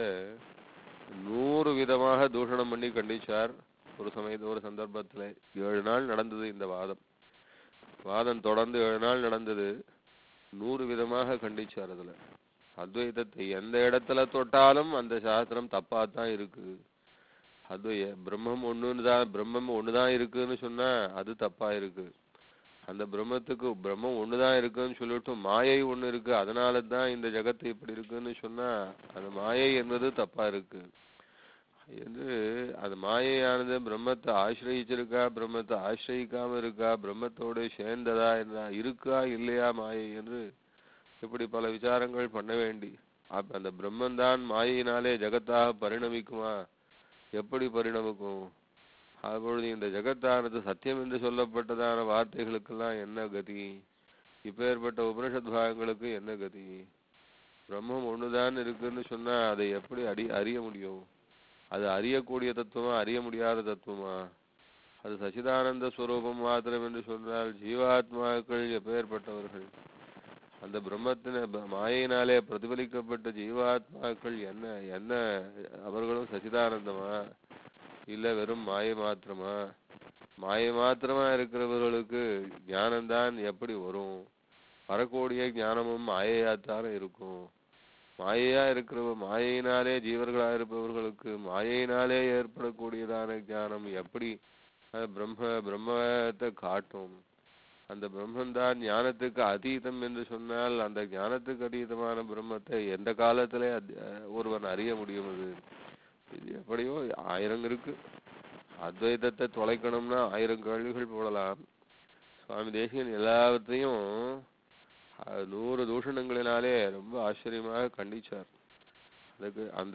நூறு விதமாக தூஷணம் பண்ணி கண்டிச்சார் ஒரு சமயத்து ஒரு சந்தர்ப்பத்தில் ஏழு நாள் நடந்தது இந்த வாதம் வாதம் தொடர்ந்து ஏழு நாள் நடந்தது நூறு விதமாக கண்டிச்சார் அதுல அத்வைதத்தை எந்த இடத்துல தொட்டாலும் அந்த சாஸ்திரம் தப்பாத்தான் இருக்கு அத்வைய பிரம்மம் ஒண்ணுன்னு தான் பிரம்மம் ஒண்ணுதான் இருக்குன்னு சொன்னா அது தப்பா இருக்கு அந்த பிரம்மத்துக்கு பிரம்மம் ஒண்ணுதான் இருக்குன்னு சொல்லிட்டு மாயை ஒண்ணு இருக்கு அதனால தான் இந்த ஜகத்து இப்படி இருக்குன்னு சொன்னா அந்த மாயை என்பது தப்பா இருக்கு என்று அது மாயையானது பிரம்மத்தை ஆசிரயிச்சிருக்கா பிரம்மத்தை ஆசிரயிக்காம இருக்கா பிரம்மத்தோடு சேர்ந்ததா என்ன இருக்கா இல்லையா மாயை என்று இப்படி பல விசாரங்கள் பண்ண வேண்டி அப்ப அந்த பிரம்மந்தான் மாயையினாலே ஜகத்தாக பரிணமிக்குமா எப்படி பரிணமிக்கும் அப்பொழுது இந்த ஜகத்தானது சத்தியம் என்று சொல்லப்பட்டதான வார்த்தைகளுக்கெல்லாம் என்ன கதி இப்பேற்பட்ட உபனிஷத் பாகங்களுக்கு என்ன கதி பிரம்மம் ஒண்ணுதான் இருக்குன்னு சொன்னா அதை எப்படி அடி அறிய முடியும் அது அறியக்கூடிய தத்துவமா அறிய முடியாத தத்துவமா அது சச்சிதானந்த ஸ்வரூபம் மாத்திரம் என்று சொன்னால் ஜீவாத்மாக்கள் எப்பேற்பட்டவர்கள் அந்த பிரம்மத்தின ப- மாயையினாலே பிரதிபலிக்கப்பட்ட ஜீவாத்மாக்கள் என்ன என்ன அவர்களும் சச்சிதானந்தமா இல்ல வெறும் மாயை மாத்திரமா மாயை மாத்திரமா இருக்கிறவர்களுக்கு ஞானம்தான் எப்படி வரும் வரக்கூடிய ஞானமும் மாயையாத்தான் இருக்கும் மாயையா இருக்கிறவ மாயையினாலே ஜீவர்களா இருப்பவர்களுக்கு மாயையினாலே ஏற்படக்கூடியதான ஞானம் எப்படி அஹ், பிரம்ம பிரம்மத்தை காட்டும் அந்த பிரம்மந்தான் ஞானத்துக்கு அதீதம் என்று சொன்னால் அந்த ஞானத்துக்கு அதீதமான பிரம்மத்தை எந்த காலத்திலே அத்- அஹ், ஒருவன் அறிய முடியும் அது இது எப்படியோ ஆயிரம் இருக்கு அத்வைதத்தை தொலைக்கணும்னா ஆயிரம் கேள்விகள் போடலாம் சுவாமி தேசிகன் எல்லாவற்றையும் அஹ், நூறு தூஷணங்களினாலே ரொம்ப ஆச்சரியமாக கண்டிச்சார் அதுக்கு அந்த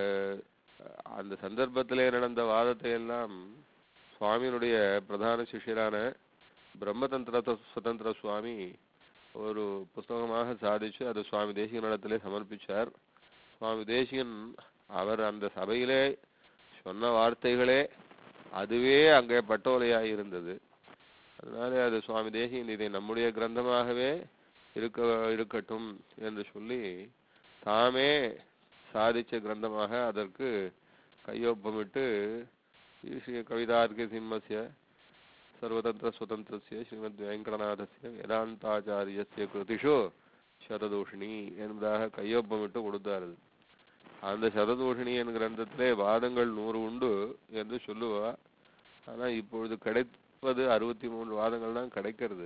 அந்த சந்தர்ப்பத்திலே நடந்த வாதத்தை எல்லாம் சுவாமியினுடைய பிரதான சிஷ்யரான பிரம்மதந்திர சுதந்திர சுவாமி ஒரு புஸ்தகமாக சாதிச்சு அது சுவாமி தேசிகனிடத்திலே சமர்ப்பிச்சார் சுவாமி தேசிகன் அவர் அந்த சபையிலே சொன்ன வார்த்தைகளே அதுவே அங்கே பட்டோலையாய் இருந்தது அதனாலே அது சுவாமி தேசிகன் இதை நம்முடைய கிரந்தமாகவே இருக்க இருக்கட்டும் என்று சொல்லி தாமே சாதிச்ச கிரந்தமாக அதற்கு கையொப்பமிட்டு ஸ்ரீ கவிதார்க்க சிம்மஸ்ய சர்வதந்திர சுதந்திரஸ்ய ஸ்ரீமத் வெங்கடநாதஸ்ய வேதாந்தாச்சாரியஸ்ய கிருதிஷு சததூஷிணி என்பதாக கையொப்பமிட்டு கொடுத்தார் அது. அந்த சததூஷிணி என் கிரந்தத்திலே வாதங்கள் நூறு உண்டு என்று சொல்லுவா ஆனா இப்பொழுது கிடைப்பது அறுபத்தி மூன்று வாதங்கள் தான் கிடைக்கிறது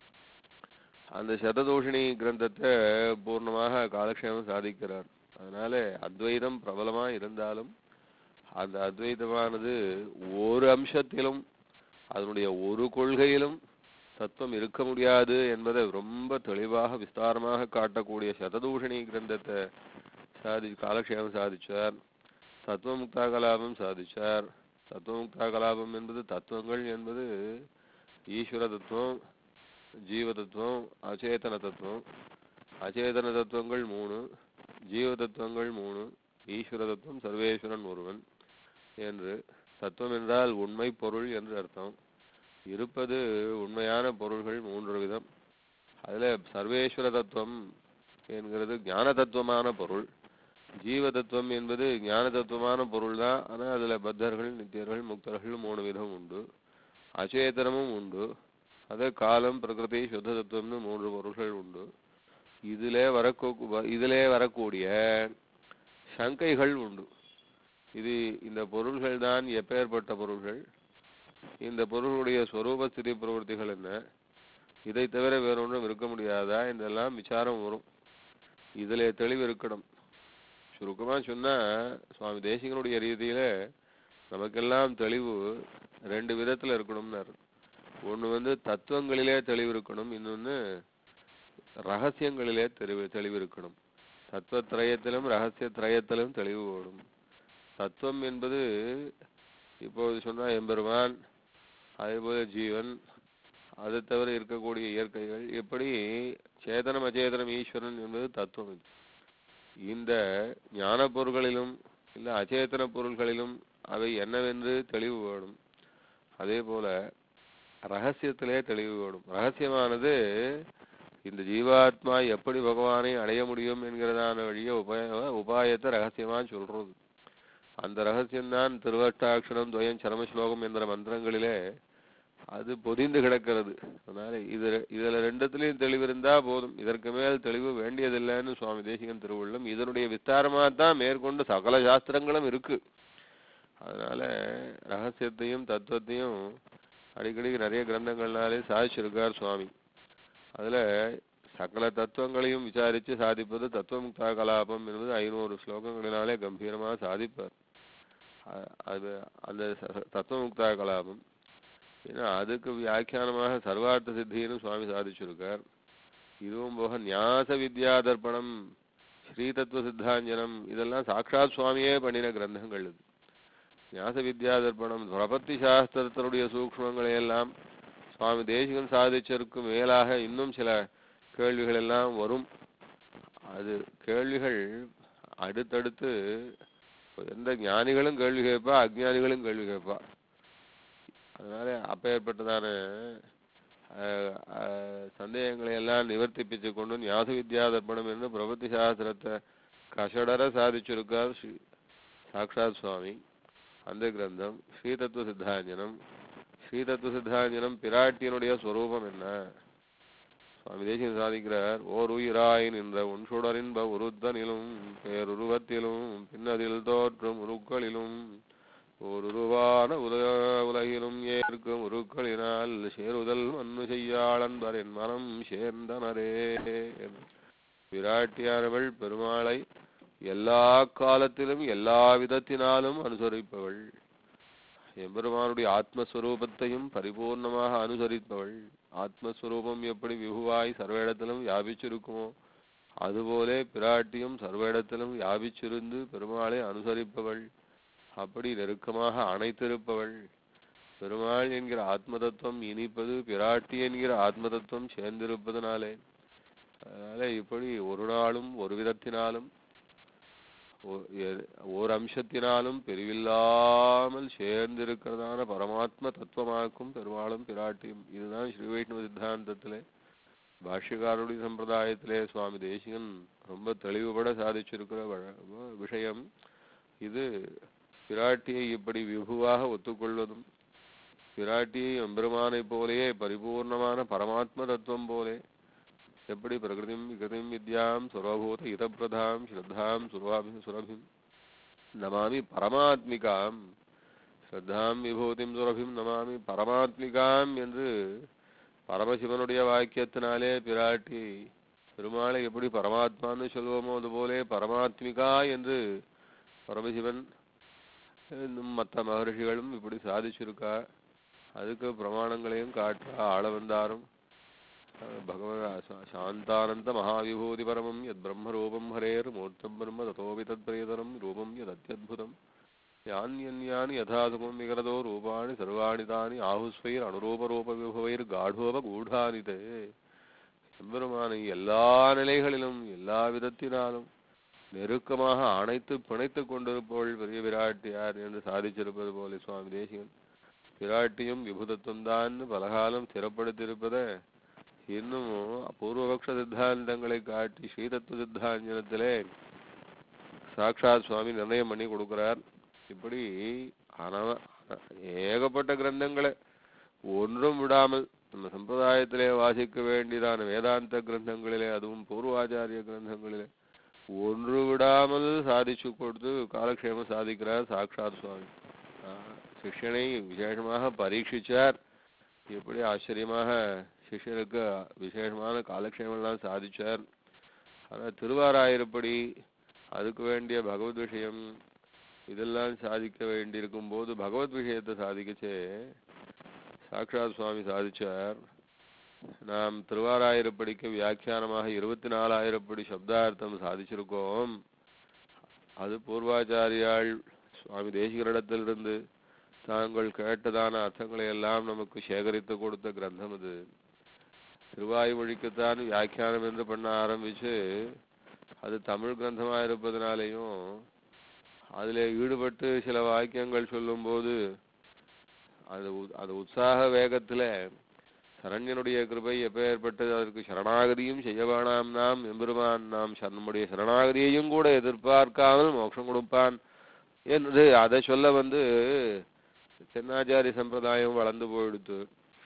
அந்த சததூஷிணி கிரந்தத்தை பூர்ணமாக காலக்ஷேமம் சாதிக்கிறார் அதனால அத்வைதம் பிரபலமா இருந்தாலும் அந்த அத்வைதமானது ஒரு அம்சத்திலும் அதனுடைய ஒரு கொள்கையிலும் தத்துவம் இருக்க முடியாது என்பதை ரொம்ப தெளிவாக விஸ்தாரமாக காட்டக்கூடிய சததூஷணி கிரந்தத்தை சாதி காலக்ஷேமம் சாதிச்சார் தத்துவமுக்தா கலாபம் சாதிச்சார் தத்துவமுக்தா கலாபம் என்பது தத்துவங்கள் என்பது ஈஸ்வர தத்துவம் ஜீவ தத்துவம் அச்சேதன தத்துவம் அச்சேதன தத்துவங்கள் மூணு ஜீவ தத்துவங்கள் மூணு ஈஸ்வர தத்துவம் சர்வேஸ்வரன் ஒருவன் என்று தத்துவம் என்றால் உண்மை பொருள் என்று அர்த்தம் இருப்பது உண்மையான பொருள்கள் மூன்று விதம் அதுல சர்வேஸ்வர தத்துவம் என்கிறது ஞான தத்துவமான பொருள் ஜீவ தத்துவம் என்பது ஞான தத்துவமான பொருள் தான் ஆனால் அதுல பத்தர்கள் நித்தியர்கள் முக்தர்கள் மூணு விதம் உண்டு அச்சேதனமும் உண்டு அதே காலம் பிரகிருதி சுத்த தத்துவம்னு மூன்று பொருள்கள் உண்டு இதிலே வரக்கூ இதிலே வரக்கூடிய சங்கைகள் உண்டு இது இந்த பொருள்கள் தான் எப்பேற்பட்ட பொருள்கள் இந்த பொருளுடைய ஸ்வரூப ஸ்திதி பிரவൃத்திகள் என்ன இதை தவிர வேற ஒன்றும் இருக்க முடியாதா இதெல்லாம் விசாரம் வரும் இதிலே தெளிவு இருக்கணும் சுருக்கமா சொன்னா சுவாமி தேசிகனுடைய ரீதியில நமக்கெல்லாம் தெளிவு ரெண்டு விதத்துல இருக்கணும்னாரு ஒண்ணு வந்து தத்துவங்களிலே தெளிவு இருக்கணும் இன்னொன்னு ரகசியங்களிலே தெளிவு தெளிவு இருக்கணும் தத்துவ திரயத்திலும் ரகசிய திரயத்திலும் தெளிவு ஓடும் தத்துவம் என்பது இப்போது சொன்னா எம்பெருமான் அதேபோல ஜீவன் அதை தவிர இருக்கக்கூடிய இயற்கைகள் எப்படி சேதனம் அச்சேதனம் ஈஸ்வரன் என்பது தத்துவம் இது. இந்த ஞான பொருள்களிலும் இல்ல அச்சேதன பொருள்களிலும் அவை என்னவென்று தெளிவு வேணும் அதே போல ரகசியத்திலே தெளிவு வேணும் ரகசியமானது இந்த ஜீவாத்மா எப்படி பகவானை அடைய முடியும் என்கிறதான வழிய உபாய உபாயத்தை ரகசியமா சொல்றது அந்த ரகசியம்தான் திருவட்டாட்சரம் துவயம் சரம ஸ்லோகம் என்ற மந்திரங்களிலே அது பொதிந்து கிடக்கிறது அதனால இது இதுல ரெண்டுத்துலயும் தெளிவு இருந்தா போதும் இதற்கு மேல் தெளிவு வேண்டியதில்லைன்னு சுவாமி தேசிகன் திருவுள்ளம் இதனுடைய விஸ்தாரமா தான் மேற்கொண்டு சகல சாஸ்திரங்களும் இருக்கு அதனால ரகசியத்தையும் தத்துவத்தையும் அடிக்கடி நிறைய கிரந்தங்கள்னாலே சாதிச்சிருக்கார் சுவாமி அதுல சகல தத்துவங்களையும் விசாரிச்சு சாதிப்பது தத்துவமுக்தா கலாபம் என்பது ஐநூறு ஸ்லோகங்களினாலே கம்பீரமா சாதிப்பார் அ- அது அந்த ச- தத்துவமுக்தா கலாபம் ஏன்னா அதுக்கு வியாக்கியானமாக சர்வார்த்த சித்தின்னு சுவாமி சாதிச்சிருக்கார் இதுவும் போக ஞாச வித்யா தர்ப்பணம் ஸ்ரீதத்துவ சித்தாஞ்சனம் இதெல்லாம் சாக்ஷாத் சுவாமியே பண்ணின கிரந்தங்கள் இது ஞாச வித்யா தர்ப்பணம் பிரபத்தி சாஸ்திரத்தினுடைய சூக்ஷ்மங்களை எல்லாம் சுவாமி தேசிகன் சாதிச்சதற்கு மேலாக இன்னும் சில கேள்விகள் எல்லாம் வரும் அது கேள்விகள் அடுத்தடுத்து எந்த ஞானிகளும் கேள்வி கேட்பா அஜ்ஞானிகளும் கேள்வி கேட்பா அதனால அப்பேற்பட்டதான அஹ், அஹ், சந்தேகங்களை எல்லாம் நிவர்த்திப்பிச்சு கொண்டு ஞாச வித்யா தர்ப்பணம் என்று பிரபத்தி சாஸ்திரத்தை கஷடர சாதிச்சிருக்கார் ஸ்ரீ சாக்ஷாத் சுவாமி அந்த கிரந்தம் ஸ்ரீதத்துவ சித்தாஞ்சனம் ஸ்ரீதத்துவ சித்தாஞ்சனம் பிராட்டியனுடைய ஸ்வரூபம் என்ன சுவாமி தேசியம் சாதிக்கிறார் ஓர் உயிராய் நின்ற உன்சுடரின்ப உருத்தனிலும் பேருருவத்திலும் பின்னதில் தோற்றும் உருக்களிலும் ஓருருவான உல உலகிலும் ஏற்கும் உருக்களினால் சேருதல் மண்ணு செய்யாளன்பர் என் மனம் சேர்ந்தனரே என்று. விராட்டியானவள் பெருமாளை எல்லா காலத்திலும் எல்லா விதத்தினாலும் அனுசரிப்பவள் எம்பெருமானுடைய ஆத்மஸ்வரூபத்தையும் பரிபூர்ணமாக அனுசரிப்பவள் ஆத்மஸ்வரூபம் எப்படி விபுவாய் சர்வ இடத்திலும் வியாபிச்சிருக்குமோ அதுபோலே பிராட்டியும் சர்வ இடத்திலும் வியாபிச்சிருந்து பெருமாளை அனுசரிப்பவள் அப்படி நெருக்கமாக அணைத்திருப்பவள் பெருமாள் என்கிற ஆத்ம தத்துவம் இனிப்பது பிராட்டி என்கிற ஆத்ம தத்துவம் சேர்ந்திருப்பதனாலே அதனால இப்படி ஒரு நாளும் ஒரு விதத்தினாலும் ஒ- எ- ஓர் அம்சத்தினாலும் பிரிவில்லாமல் சேர்ந்திருக்கிறதான பரமாத்ம தத்துவமாக்கும் பெருமாளும் பிராட்டியும் இதுதான் ஸ்ரீ வைஷ்ணவ சித்தாந்தத்திலே பாஷ்யக்காரருடைய சம்பிரதாயத்திலே சுவாமி தேசிகன் ரொம்ப தெளிவுபட சாதிச்சிருக்கிற வழ- விஷயம் இது பிராட்டியை இப்படி விபுவாக ஒத்துக்கொள்வதும் பிராட்டியை எம்பெருமானைப் போலேயே பரிபூர்ணமான பரமாத்ம தத்துவம் போலே எப்படி பிரகிருதிம் விகிருதிம் வித்யாம் சுரபூத இதப்பிரதாம் ஸ்ரத்தாம் சுரவாபி சுரபிம் நமாமி பரமாத்மிகாம் ஸ்ரத்தாம் விபூதிம் சுரபிம் நமாமி பரமாத்மிகாம் என்று பரமசிவனுடைய வாக்கியத்தினாலே பிராட்டி பெருமாளை எப்படி பரமாத்மான்னு சொல்வோமோ அதுபோலே பரமாத்மிகா என்று பரமசிவன் இன்னும் மற்ற மகர்ஷிகளும் இப்படி சாதிச்சிருக்கா அதுக்கு பிரமாணங்களையும் காட்ட ஆள வந்தாரும் भगवन् शा- शान्तानन्त महाविभूति परमं यद्ब्रह्मरूपं हरेर्मूर्तं ब्रह्म ततोऽपि तत्प्रियतरं रूपं यदत्यद्भुतं यान्यन्यानि यथा सुखं विकरतो रूपाणि सर्वाणि तानि ஆஹுஸ்வைர் தே எம்பெருமானை எல்லா நிலைகளிலும் எல்லா விதத்தினாலும் நெருக்கமாக அணைத்து பிணைத்து கொண்டிருப்பவள் பெரிய விராட்டியார் என்று சாதிச்சிருப்பது போல சுவாமி தேசிகன் பிராட்டியும் விபுதத்துவம் தான் பலகாலம் ஸ்திரப்படுத்தியிருப்பதை இன்னும் பூர்வபக்ஷ சித்தாந்தங்களை காட்டி ஸ்ரீதத்துவ சித்தாந்தத்திலே சாக்ஷாத் சுவாமி நிர்ணயம் பண்ணி கொடுக்கிறார் இப்படி அனவ ஏகப்பட்ட கிரந்தங்களை ஒன்றும் விடாமல் நம்ம சம்பிரதாயத்திலே வாசிக்க வேண்டியதான வேதாந்த கிரந்தங்களிலே அதுவும் பூர்வாச்சாரிய கிரந்தங்களிலே ஒன்று விடாமல் சாதிச்சு கொடுத்து காலக்ஷேமம் சாதிக்கிறார் சாக்ஷாத் சுவாமி ஆஹ், சிஷ்யனை விசேஷமாக பரீட்சிச்சார் எப்படி ஆச்சரியமாக சிஷ்யனுக்கு விசேஷமான காலக்ஷேமெல்லாம் சாதிச்சார் ஆனால் திருவாராயிரப்படி அதுக்கு வேண்டிய பகவத் விஷயம் இதெல்லாம் சாதிக்க வேண்டியிருக்கும் போது பகவத் விஷயத்தை சாதிக்கச்சே சாக்ஷாத் சுவாமி சாதிச்சார் நாம் திருவாராயிரப்படிக்கு வியாக்கியானமாக இருபத்தி நாலாயிரப்படி சப்தார்த்தம் சாதிச்சிருக்கோம் அது பூர்வாச்சாரியாள் சுவாமி தேசிகரிடத்திலிருந்து தாங்கள் கேட்டதான அர்த்தங்களை எல்லாம் நமக்கு சேகரித்து கொடுத்த கிரந்தம் இது திருவாய்மொழிக்குத்தான் வியாக்கியானம் என்று பண்ண ஆரம்பிச்சு அது தமிழ் கிரந்தமாக இருப்பதனாலேயும் அதில் ஈடுபட்டு சில வாக்கியங்கள் சொல்லும்போது அது உ- அது உற்சாக வேகத்துல சரண்யனுடைய கிருபை எப்பேற்பட்டது அதற்கு சரணாகதியும் செய்ய வேணாம் நாம் எம்பெருமான் நாம் ச- நம்முடைய சரணாகதியையும் கூட எதிர்பார்க்காமல் மோட்சம் கொடுப்பான் என்று அதை சொல்ல வந்து தென்னாச்சாரி சம்பிரதாயம் வளர்ந்து போயிடுத்து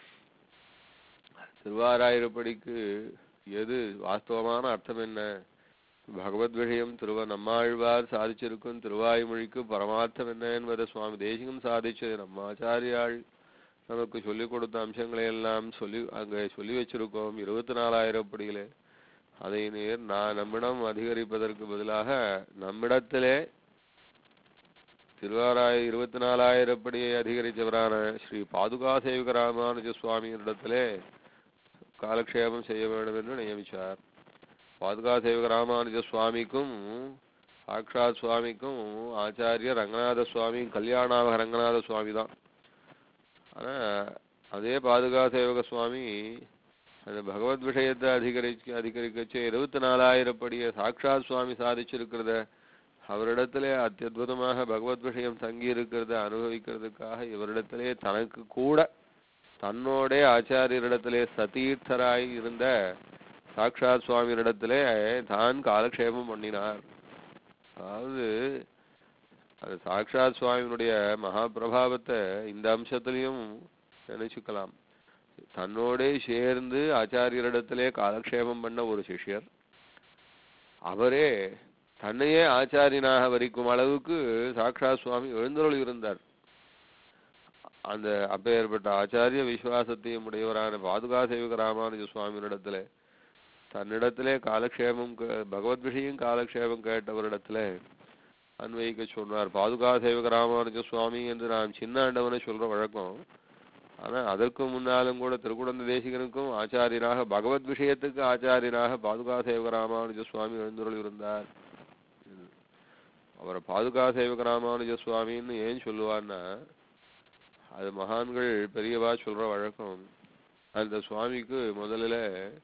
திருவாராயிரப்படிக்கு எது வாஸ்தவமான அர்த்தம் என்ன பகவத் விஷயம் திருவ நம்மாழ்வார் சாதிச்சிருக்கும் திருவாய்மொழிக்கு பரமார்த்தம் என்ன என்பதை சுவாமி தேசிகம் சாதிச்சது நம்ம ஆச்சாரியாள் நமக்கு சொல்லிக் கொடுத்த அம்சங்களை எல்லாம் சொல்லி அங்கே சொல்லி வச்சிருக்கோம் இருபத்தி நாலாயிரம் படிகளே அதை நேர் நான் நம்மிடம் அதிகரிப்பதற்கு பதிலாக நம்மிடத்திலே திருவாராய இருபத்தி நாலாயிரம் படியை அதிகரித்தவரான ஸ்ரீ பாதுகா சேவக ராமானுஜ சுவாமியினிடத்திலே காலக்ஷேபம் செய்ய வேண்டும் என்று நியமித்தார் பாதுகா சேவக ராமானுஜ சுவாமிக்கும் சாக்ஷாத் சுவாமிக்கும் ஆச்சாரிய ரங்கநாத சுவாமி கல்யாணாவ ரங்கநாத சுவாமி தான் ஆனா அதே பாதுகா சேவக சுவாமி அந்த பகவத் விஷயத்தை அதிகரிக்க அதிகரிக்கச்சு இருபத்தி நாலாயிரம் படிய சாக்ஷாத் சுவாமி சாதிச்சிருக்கிறத அவரிடத்திலே அத்தியுதமாக பகவத் விஷயம் தங்கி இருக்கிறத அனுபவிக்கிறதுக்காக இவரிடத்திலே தனக்கு கூட தன்னோடே ஆச்சாரியரிடத்திலே சதீர்த்தராய் இருந்த சாக்ஷாத் சுவாமியினிடத்திலே தான் காலக்ஷேபம் பண்ணினார் அதாவது அது சாக்ஷாத் சுவாமியினுடைய மகாபிரபாவத்தை இந்த அம்சத்திலையும் நினைச்சுக்கலாம் தன்னோடே சேர்ந்து ஆச்சாரியரிடத்திலே காலக்ஷேபம் பண்ண ஒரு சிஷ்யர் அவரே தன்னையே ஆச்சாரியனாக வரிக்கும் அளவுக்கு சாக்ஷாத் சுவாமி எழுந்தருள் இருந்தார் அந்த அப்பேற்பட்ட ஆச்சாரிய விசுவாசத்தையும் உடையவரான பாதுகா சேவக ராமானுஜ சுவாமியினிடத்துல தன்னிடத்திலே காலக்ஷேபம் கே- பகவத் விஷயம் காலக்ஷேபம் கேட்டவரிடத்துல அன்வைக்க சொன்னார் பாதுகா சேவக ராமானுஜ சுவாமி என்று நாம் சின்ன ஆண்டவனை சொல்ற வழக்கம் ஆனா அதற்கு முன்னாலும் கூட திருக்குடந்த தேசிகனுக்கும் ஆச்சாரியனாக பகவத் விஷயத்துக்கு ஆச்சாரியனாக பாதுகா சேவக ராமானுஜ சுவாமி எழுந்துருள் இருந்தார் அவரை பாதுகா சேவக ராமானுஜ சுவாமின்னு ஏன் சொல்லுவார்னா அது மகான்கள் பெரியவா சொல்ற வழக்கம் அந்த சுவாமிக்கு முதல்ல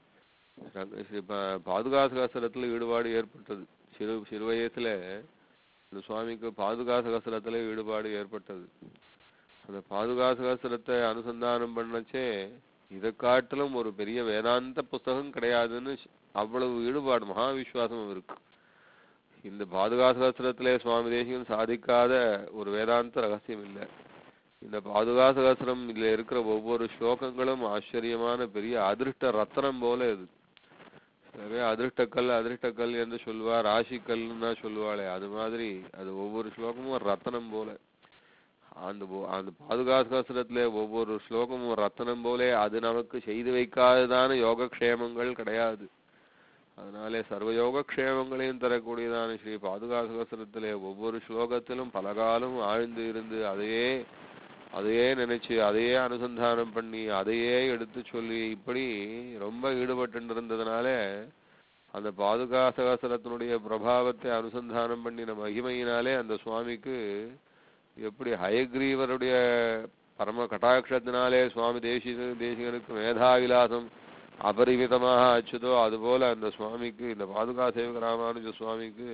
ரங்க- சி- ப- பாதுகா சகஸ்திரத்துல ஈடுபாடு ஏற்பட்டது சிறு சிறு வயசுல இந்த சுவாமிக்கு பாதுகா சகஸ்திரத்துல ஈடுபாடு ஏற்பட்டது அந்த பாதுகா சகஸ்திரத்தை அனுசந்தானம் பண்ணச்சே இதை காட்டிலும் ஒரு பெரிய வேதாந்த புஸ்தகம் கிடையாதுன்னு ஸ்- அவ்வளவு ஈடுபாடு மகா விசுவாசம் இருக்கு இந்த பாதுகா சகஸ்திரத்திலே சுவாமி தேசிகன் சாதிக்காத ஒரு வேதாந்த ரகசியம் இல்லை இந்த பாதுகா சகஸ்திரம் இதுல இருக்கிற ஒவ்வொரு ஸ்லோகங்களும் ஆச்சரியமான பெரிய அதிருஷ்ட ரத்னம் போல இது எனவே அதிருஷ்டக்கல் அதிருஷ்டக்கல் என்று சொல்லுவார் ராசிக்கல்னா சொல்லுவாளே அது மாதிரி அது ஒவ்வொரு ஸ்லோகமும் ரத்தனம் போல அந்த ஒ- அந்த பாதுகா சகஸ்திரத்திலே ஒவ்வொரு ஸ்லோகமும் ரத்தனம் போலே அது நமக்கு செய்து வைக்காததான யோகக்ஷேமங்கள் கிடையாது அதனாலே சர்வ யோகக்ஷேமங்களையும் தரக்கூடியதான ஸ்ரீ பாதுகா சகஸ்திரத்திலே ஒவ்வொரு ஸ்லோகத்திலும் பலகாலம் ஆழ்ந்து இருந்து அதையே அதையே நினைச்சு அதையே அனுசந்தானம் பண்ணி அதையே எடுத்து சொல்லி இப்படி ரொம்ப ஈடுபட்டு இருந்ததுனால அந்த பாதுகா சகஸ்திரத்தினுடைய பிரபாவத்தை அனுசந்தானம் பண்ணின மகிமையினாலே அந்த சுவாமிக்கு எப்படி ஹயக்ரீவருடைய பரம கட்டாட்சத்தினாலே சுவாமி தேசிக தேசிகனுக்கு மேதாவிலாசம் அபரிமிதமாக ஆச்சுதோ அதுபோல அந்த சுவாமிக்கு இந்த பாதுகா சேவக ராமானுஜ சுவாமிக்கு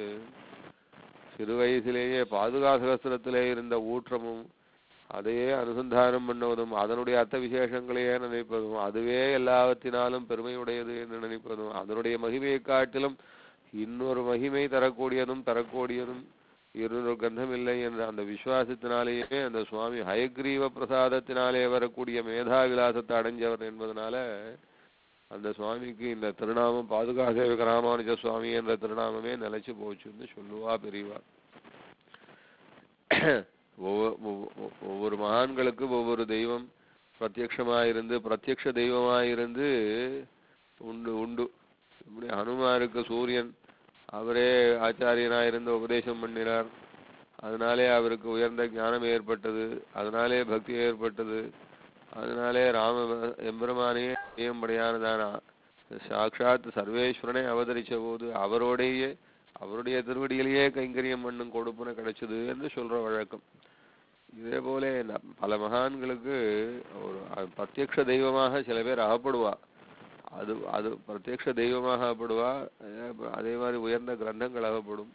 சிறு வயசிலேயே பாதுகா சகஸ்திரத்திலே இருந்த ஊற்றமும் அதையே அனுசந்தானம் பண்ணுவதும் அதனுடைய அர்த்த விசேஷங்களையே நினைப்பதும் அதுவே எல்லாவற்றினாலும் பெருமையுடையது என்று நினைப்பதும் அதனுடைய மகிமையை காட்டிலும் இன்னொரு மகிமை தரக்கூடியதும் தரக்கூடியதும் இருநூறு கந்தம் இல்லை என்ற அந்த விசுவாசத்தினாலேயே அந்த சுவாமி ஹயக்ரீவ பிரசாதத்தினாலே வரக்கூடிய மேதா விலாசத்தை அடைஞ்சவர் என்பதனால அந்த சுவாமிக்கு இந்த திருநாமம் பாதுகா சேவக ராமானுஜ சுவாமி என்ற திருநாமமே நிலைச்சு போச்சுன்னு சொல்லுவா பெரியவா ஒவ்வொ- ஒவ்வொ- ஒவ்வொரு மகான்களுக்கு ஒவ்வொரு தெய்வம் பிரத்யக்ஷமாயிருந்து பிரத்யக்ஷ தெய்வமாயிருந்து உண்டு உண்டு இப்படி ஹனுமாருக்கு சூரியன் அவரே ஆச்சாரியனாயிருந்து உபதேசம் பண்ணினார் அதனாலே அவருக்கு உயர்ந்த ஞானம் ஏற்பட்டது அதனாலே பக்தி ஏற்பட்டது அதனாலே ராம எம்பெருமானையே செய்யும்படியானதான சாட்சாத் சர்வேஸ்வரனை அவதரிச்ச போது அவரோடையே அவருடைய திருவடியிலேயே கைங்கரியம் பண்ணும் கொடுப்புன கிடைச்சது என்று சொல்ற வழக்கம் இதே போல ந- பல மகான்களுக்கு ஒரு அ- பிரத்யக்ஷ தெய்வமாக சில பேர் அகப்படுவா அது அது பிரத்யக்ஷ தெய்வமாக அகப்படுவா அஹ் அதே மாதிரி உயர்ந்த கிரந்தங்கள் அகப்படும்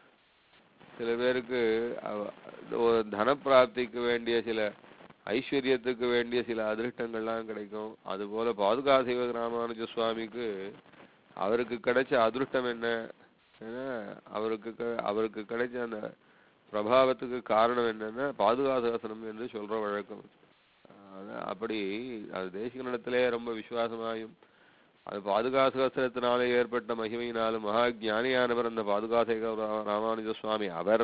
சில பேருக்கு அவ- ஒரு தனப்பிராப்திக்கு வேண்டிய சில ஐஸ்வர்யத்துக்கு வேண்டிய சில அதிருஷ்டங்கள்லாம் கிடைக்கும் அதுபோல பாதுகாசைவ ராமானுஜ சுவாமிக்கு அவருக்கு கிடைச்ச அதிருஷ்டம் என்ன ஏன்னா அவருக்கு க- அவருக்கு கிடைச்ச அந்த பிரபாவத்துக்கு காரணம் என்னன்னா பாதுகாசாசனம் என்று சொல்ற வழக்கம் அதான் அப்படி அது தேசிகனிடத்திலே ரொம்ப விசுவாசமாயும் அது பாதுகாசகத்தினாலே ஏற்பட்ட மகிமையினாலும் மகா ஞானியானவர் அந்த பாதுகாசக ராமானுஜ சுவாமி அவர்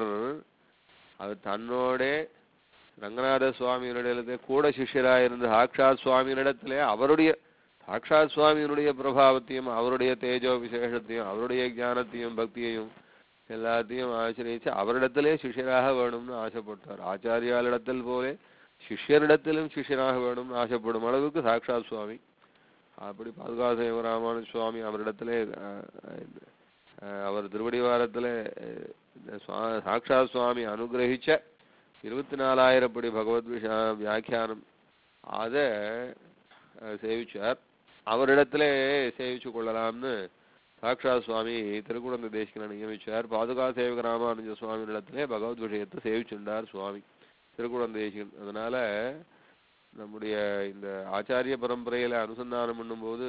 அவர் தன்னோட ரங்கநாத சுவாமியினிடத்திலே கூட சிஷ்யராயிருந்த சாக்ஷாத் சுவாமியினிடத்திலே அவருடைய சாக்ஷாத் சுவாமியினுடைய பிரபாவத்தையும் அவருடைய தேஜோ விசேஷத்தையும் அவருடைய ஞானத்தையும் பக்தியையும் எல்லாத்தையும் ஆசிரியச்சு அவரிடத்திலே சிஷ்யராக வேணும்னு ஆசைப்பட்டார் ஆச்சாரியாளிடத்தில் போலே சிஷ்யரிடத்திலும் சிஷ்யராக வேணும்னு ஆசைப்படும் அளவுக்கு சாக்ஷாத் சுவாமி அப்படி பாதுகாசேவ ராமானுஜ சுவாமி அவரிடத்திலே அஹ், அஹ், அவர் திருவடிவாரத்திலே அஹ், இந்த சுவா- சாக்ஷாத் சுவாமி அனுகிரகிச்ச இருபத்தி நாலாயிரப்படி பகவத் விஷா வியாக்கியானம் அதை அஹ், சேவிச்சார் அவரிடத்திலே சேவிச்சு கொள்ளலாம்னு சாக்ஷாத் சுவாமி திருக்குழந்தை தேசிகனை நியமிச்சார் பாதுகா சேவக ராமானுஜ சுவாமியிடத்திலே பகவத் விஷயத்தை சேவிச்சுண்டார் சுவாமி திருக்குழந்தை தேசிகன் அதனால நம்முடைய இந்த ஆச்சாரிய பரம்பரையில அனுசந்தானம் பண்ணும்போது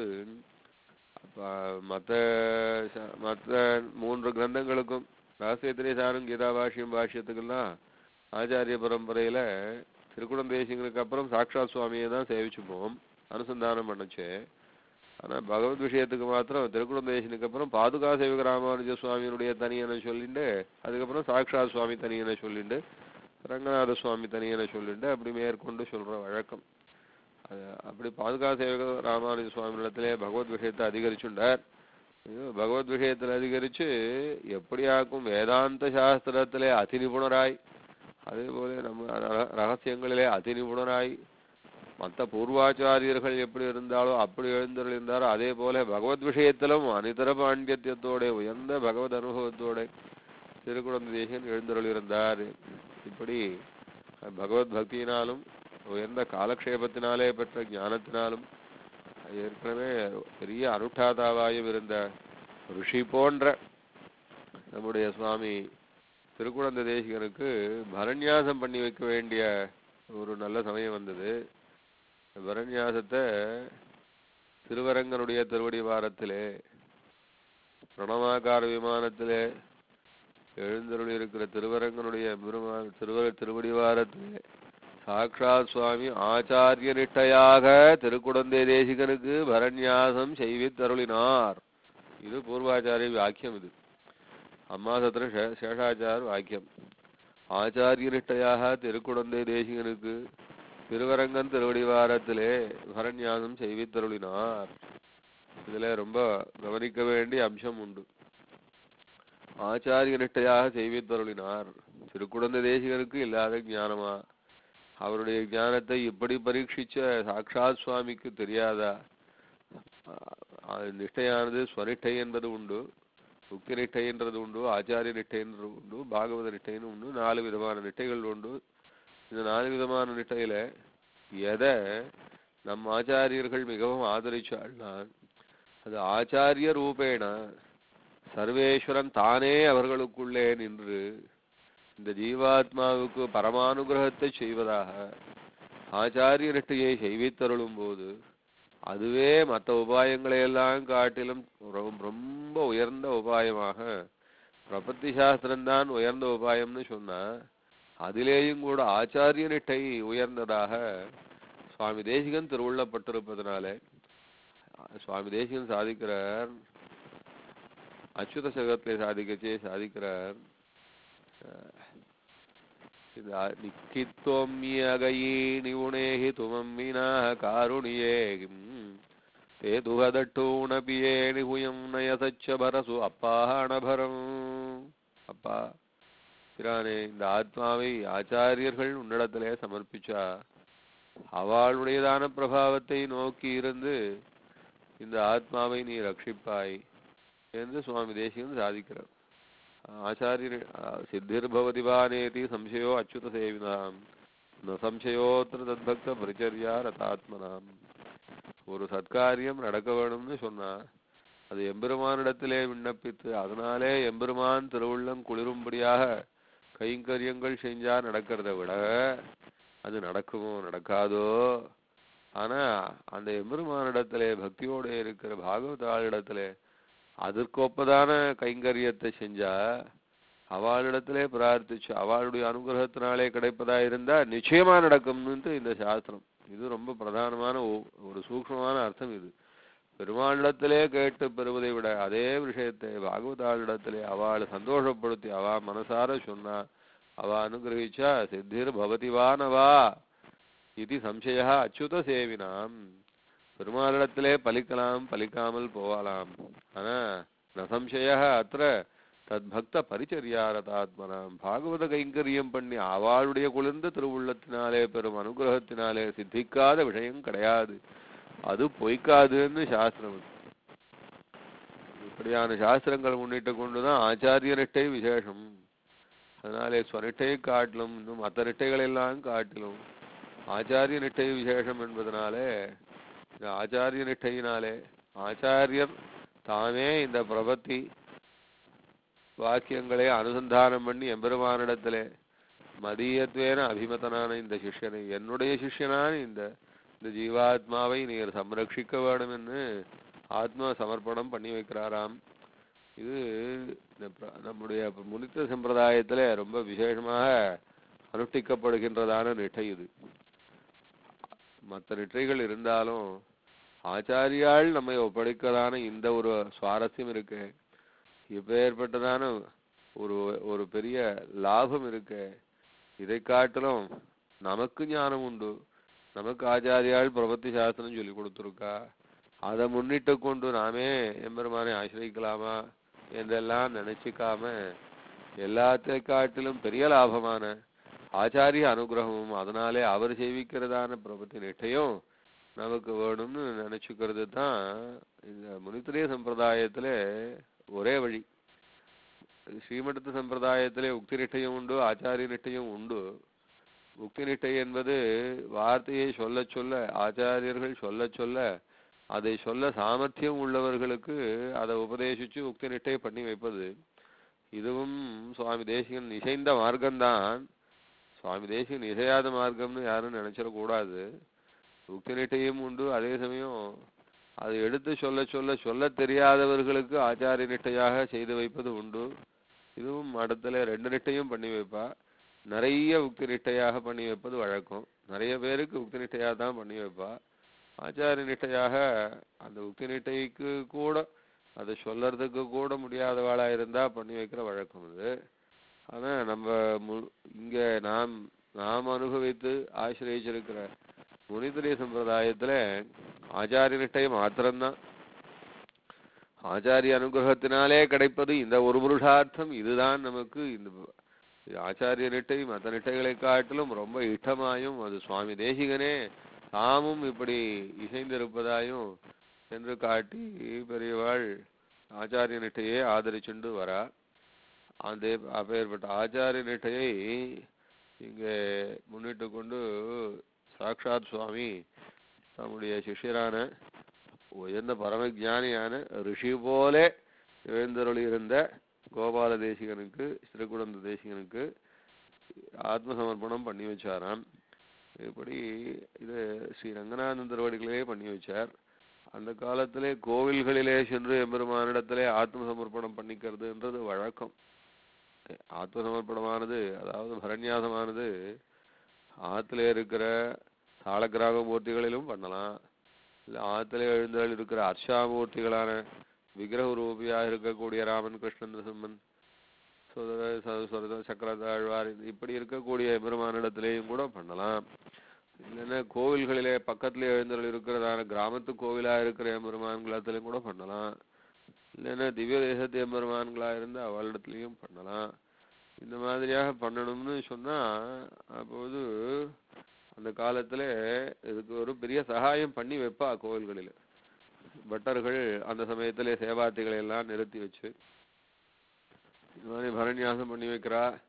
அப்ப மற்ற ச- மற்ற மூன்று கிரந்தங்களுக்கும் ரகசியத்திரேசானம் கீதா பாஷ்யம் பாஷ்யத்துக்கெல்லாம் ஆச்சாரிய பரம்பரையில திருக்குடந்தேசிங்களுக்கு அப்புறம் சாக்ஷாத் சுவாமியை தான் சேவிச்சுப்போம் அனுசந்தானம் பண்ணுச்சு ஆனா பகவத் விஷயத்துக்கு மாத்திரம் திருக்குடந்தேசனுக்கு அப்புறம் பாதுகா சேவக ராமானுஜ சுவாமியினுடைய தனியனை சொல்லிண்டு அதுக்கப்புறம் சாக்ஷாத் சுவாமி தனியனை சொல்லிண்டு ரங்கநாத சுவாமி தனியனை சொல்லிண்டு அப்படி மேற்கொண்டு சொல்ற வழக்கம் அது அப்படி பாதுகா சேவக ராமானுஜ சுவாமியிடத்திலே பகவத் விஷயத்தை அதிகரிச்சுண்டார் ஐயோ, பகவத் விஷயத்தில் அதிகரிச்சு எப்படியாக்கும் வேதாந்த சாஸ்திரத்திலே அதிநிபுணராய் அதே போல நம்ம ர- ரகசியங்களிலே அதிநிபுணராய் மற்ற பூர்வாச்சாரியர்கள் எப்படி இருந்தாலோ அப்படி எழுந்திருந்தாரோ அதே போல பகவத் விஷயத்திலும் அனிதர பாண்டியத்தியத்தோட உயர்ந்த பகவத் அனுபவத்தோட திருக்குழந்தை தேசன் எழுந்தருளிருந்தார் இப்படி பகவத் பக்தியினாலும் உயர்ந்த காலக்ஷேபத்தினாலே பெற்ற ஞானத்தினாலும் ஏற்கனவே பெரிய அனுஷ்டாதாவாயும் இருந்த ரிஷி போன்ற நம்முடைய சுவாமி திருக்குழந்தை தேசிகனுக்கு பரநியாசம் பண்ணி வைக்க வேண்டிய ஒரு நல்ல சமயம் வந்தது பரநியாசத்தை திருவரங்கனுடைய திருவடி வாரத்திலே பிரணவாகார விமானத்திலே எழுந்தருளி இருக்கிற திருவரங்கனுடைய பெருமாள் திருவ திருவடி வாரத்திலே சாக்ஷாத் சுவாமி ஆச்சாரிய நிட்டையாக திருக்குடந்தை தேசிகனுக்கு பரநியாசம் செய்வித்தருளினார் இது பூர்வாச்சாரிய வாக்கியம் இது அம்மா சத்திர சே- சேஷாச்சார் வாக்கியம் ஆச்சாரிய நிட்டையாக திருக்குடந்தை தேசிகனுக்கு திருவரங்கன் திருவடிவாரத்திலே பரநியாசம் செய்வித்தருளினார் இதுல ரொம்ப கவனிக்க வேண்டிய அம்சம் உண்டு ஆச்சாரிய நிட்டையாக செய்வித்தருளினார் திருக்குடந்தை தேசிகனுக்கு இல்லாத ஞானமா அவருடைய ஞானத்தை இப்படி பரீட்சிச்ச சாக்ஷாத் சுவாமிக்கு தெரியாதா ஆஹ் அது நிஷ்டையானது ஸ்வனிஷ்டை என்பது உண்டு முக்கிய நிஷ்டை என்றது உண்டு ஆச்சாரிய நிஷ்டை என்றது உண்டு பாகவத நிஷ்டைன்னு உண்டு நாலு விதமான நிஷ்டைகள் உண்டு இந்த நாலு விதமான நிஷ்டையில எதை நம் ஆச்சாரியர்கள் மிகவும் ஆதரிச்சாள்னா அது ஆச்சாரிய ரூபேண சர்வேஸ்வரன் தானே அவர்களுக்குள்ளே நின்று இந்த ஜீவாத்மாவுக்கு பரமானுகிரகத்தை செய்வதாக ஆச்சாரிய நிஷ்டையை செய்வித்தருளும் போது அதுவே மற்ற உபாயங்களை எல்லாம் காட்டிலும் ரொ- ரொம்ப உயர்ந்த உபாயமாக பிரபத்தி சாஸ்திரம்தான் உயர்ந்த உபாயம்னு சொன்னா அதிலேயும் கூட ஆச்சாரிய நிட்டை உயர்ந்ததாக சுவாமி தேசிகன் திருவுள்ளப்பட்டிருப்பதனாலே சுவாமி தேசிகன் சாதிக்கிறார் அச்சுத சகத்திலே சாதிக்கச்சே சாதிக்கிறார் நிக்கித்வம்யகயீ நிவுணேஹி துமம்மினா காருணியே தே துகதட்டூணபியே நிகுயம் நயசச்ச பரசு அப்பாஹாணபரம் அப்பா பிரானே இந்த ஆத்மாவை ஆச்சாரியர்கள் உன்னிடத்திலே சமர்ப்பிச்சா அவளுடையதான பிரபாவத்தை நோக்கி இருந்து இந்த ஆத்மாவை நீ ரட்சிப்பாய் என்று சுவாமி தேசிகன் சாதிக்கிறார் ஆச்சாரிய சித்திர்பவதி வானேதி சம்சயோ அச்சுத சேவினாம் ந சம்சயோத்திர தத்பக்த பரிச்சரியா ரதாத்மனாம் ஒரு சத்காரியம் நடக்க வேணும்னு சொன்னா அது எம்பெருமானிடத்திலே விண்ணப்பித்து அதனாலே எம்பெருமான் திருவுள்ளம் குளிரும்படியாக கைங்கரியங்கள் செஞ்சா நடக்கிறத விட அது நடக்குமோ நடக்காதோ ஆனா அந்த எம்பெருமானிடத்திலே பக்தியோட இருக்கிற பாகவதாளிடத்திலே அதற்கொப்பதான கைங்கரியத்தை செஞ்சா அவளிடத்திலே பிரார்த்திச்சு அவளுடைய அனுகிரகத்தினாலே கிடைப்பதா இருந்தா நிச்சயமா நடக்கும்னுட்டு இந்த சாஸ்திரம் இது ரொம்ப பிரதானமான ஒ- ஒரு சூக்ஷ்மமான அர்த்தம் இது பெருமாளிடத்திலே கேட்டு பெறுவதை விட அதே விஷயத்தை பாகவதாளிடத்திலே அவளை சந்தோஷப்படுத்தி அவ மனசார சொன்னா அவ அனுகிரகிச்சா சித்திர் பவதிவானவா இது சம்சய அச்சுத சேவினாம் பெருமாளிடத்திலே பலிக்கலாம் பலிக்காமல் போகலாம் ஆனா ந சம்சய அத்திர தத்பக்த பரிச்சரியாரதாத்மனாம் பாகவத கைங்கரியம் பண்ணி அவளுடைய குளிர்ந்த திருவுள்ளத்தினாலே பெரும் அனுகிரகத்தினாலே சித்திக்காத விஷயம் கிடையாது அது பொய்க்காதுன்னு சாஸ்திரம் இப்படியான சாஸ்திரங்கள் முன்னிட்டு கொண்டுதான் ஆச்சாரிய நிட்டை விசேஷம் அதனாலே ஸ்வனிட்டையை காட்டிலும் இன்னும் மற்ற நிட்டைகள் எல்லாம் காட்டிலும் ஆச்சாரிய நிட்டை விசேஷம் என்பதனாலே இந்த ஆச்சாரிய நிட்டையினாலே ஆச்சாரியர் தாமே இந்த பிரபத்தி வாக்கியங்களை அனுசந்தானம் பண்ணி எம்பெருமானிடத்திலே மதியத்வேன அபிமதனான இந்த சிஷ்யனை என்னுடைய சிஷ்யனான இந்த இந்த ஜீவாத்மாவை நீர் சம்ரட்சிக்க வேண்டும் என்று ஆத்ம சமர்ப்பணம் பண்ணி வைக்கிறாராம் இது இந்த பிர- நம்முடைய முனித்த சம்பிரதாயத்துல ரொம்ப விசேஷமாக அனுஷ்டிக்கப்படுகின்றதான நிட்டை இது மற்ற நிட்டைகள் இருந்தாலும் ஆச்சாரியால் நம்மை ஒப்படைக்கதான இந்த ஒரு சுவாரஸ்யம் இருக்கு இப்பேற்பட்டதான ஒரு ஒரு பெரிய லாபம் இருக்கு இதை காட்டிலும் நமக்கு ஞானம் உண்டு நமக்கு ஆச்சாரியால் பிரபத்தி சாஸ்திரம் சொல்லி கொடுத்துருக்கா அதை முன்னிட்டு கொண்டு நாமே எம்பெருமானை ஆசிரியக்கலாமா என்றெல்லாம் நினைச்சுக்காம எல்லாத்தை காட்டிலும் பெரிய லாபமான ஆச்சாரிய அனுகிரகமும் அதனாலே அவர் சேவிக்கிறதான பிரபத்தி நிட்டையும் நமக்கு வேணும்னு நினைச்சுக்கிறது தான் இந்த முனித்திரிய சம்பிரதாயத்துல ஒரே வழி ஸ்ரீமடத்து சம்பிரதாயத்திலே உக்தி நிட்டையும் உண்டு ஆச்சாரிய நிட்டையும் உண்டு உக்தி நிட்டை என்பது வார்த்தையை சொல்ல சொல்ல ஆச்சாரியர்கள் சொல்ல சொல்ல அதை சொல்ல சாமர்த்தியம் உள்ளவர்களுக்கு அதை உபதேசிச்சு உக்தி நிட்டை பண்ணி வைப்பது இதுவும் சுவாமி தேசிகன் இசைந்த மார்க்கம்தான் சுவாமி தேசிகன் இசையாத மார்க்கம்னு யாரும் நினைச்சிடக்கூடாது உக்தி நிட்டையும் உண்டு அதே சமயம் அதை எடுத்து சொல்ல சொல்ல சொல்ல தெரியாதவர்களுக்கு ஆச்சாரிய நிட்டையாக செய்து வைப்பது உண்டு இதுவும் மடத்துல ரெண்டு நிட்டையும் பண்ணி வைப்பா நிறைய உக்தி நிட்டையாக பண்ணி வைப்பது வழக்கம் நிறைய பேருக்கு உக்தி நிட்டையாக தான் பண்ணி வைப்பா ஆச்சாரிய நிட்டையாக அந்த உக்தி நிட்டைக்கு கூட அதை சொல்லறதுக்கு கூட முடியாதவாளா இருந்தா பண்ணி வைக்கிற வழக்கம் இது ஆனா நம்ம மு- இங்க நாம் நாம் அனுபவித்து ஆசிரியச்சிருக்கிற முனிதிரிய சம்பிரதாயத்துல ஆச்சாரிய நிட்டை மாத்திரம்தான் ஆச்சாரிய அனுகிரகத்தினாலே கிடைப்பது இந்த ஒரு புருஷார்த்தம் இதுதான் நமக்கு இந்த இது ஆச்சாரிய நிட்டை மற்ற நிட்டைகளை காட்டிலும் ரொம்ப இஷ்டமாயும் அது சுவாமி தேசிகனே தாமும் இப்படி இசைந்திருப்பதாயும் என்று காட்டி பெரியவாள் ஆச்சாரிய நிட்டையே ஆதரிச்சுண்டு வரா அந்த அப்பேற்பட்ட ஆச்சாரிய நிட்டையை இங்கே முன்னிட்டு கொண்டு சாக்ஷாத் சுவாமி தம்முடைய சிஷ்யரான உயர்ந்த பரமஜானியான ரிஷி போலே எழுந்தருளி இருந்த கோபால தேசிகனுக்கு ஸ்ரீகுடந்த தேசிகனுக்கு ஆத்ம சமர்ப்பணம் பண்ணி வச்சாராம் இப்படி இது ஸ்ரீ ரங்கநாதன் திருவடிகளே பண்ணி வச்சார் அந்த காலத்திலே கோவில்களிலே சென்று எம்பெருமானிடத்திலே ஆத்ம சமர்ப்பணம் பண்ணிக்கிறதுன்றது வழக்கம் ஆத்ம சமர்ப்பணமானது அதாவது பரநியாசமானது ஆத்துல இருக்கிற சாலக்கிராக மூர்த்திகளிலும் பண்ணலாம் இல்ல ஆத்துல எழுந்தருள் இருக்கிற அர்ஷாமூர்த்திகளான விக்கிரக ரூபியாக இருக்கக்கூடிய ராமன் கிருஷ்ணன் நரசிம்மன் சுதர ச- சுரத சக்கரதாழ்வார் இப்படி இருக்கக்கூடிய பெருமானிடத்திலேயும் கூட பண்ணலாம் இல்லைன்னா கோவில்களிலே பக்கத்துல எழுந்தருள் இருக்கிறதான கிராமத்து கோவிலா இருக்கிற எம்பெருமான்களத்திலையும் கூட பண்ணலாம் இல்லைன்னா திவ்ய தேசத்து எம்பெருமான்களா இருந்து அவளிடத்துலையும் பண்ணலாம் இந்த மாதிரியாக பண்ணணும்னு சொன்னா அப்போது அந்த காலத்துல இதுக்கு ஒரு பெரிய சகாயம் பண்ணி வைப்பா கோவில்களில் பட்டர்கள் அந்த சமயத்திலே சேவார்த்திகளை எல்லாம் நிறுத்தி வச்சு இந்த மாதிரி பரநியாசம் பண்ணி வைக்கிறா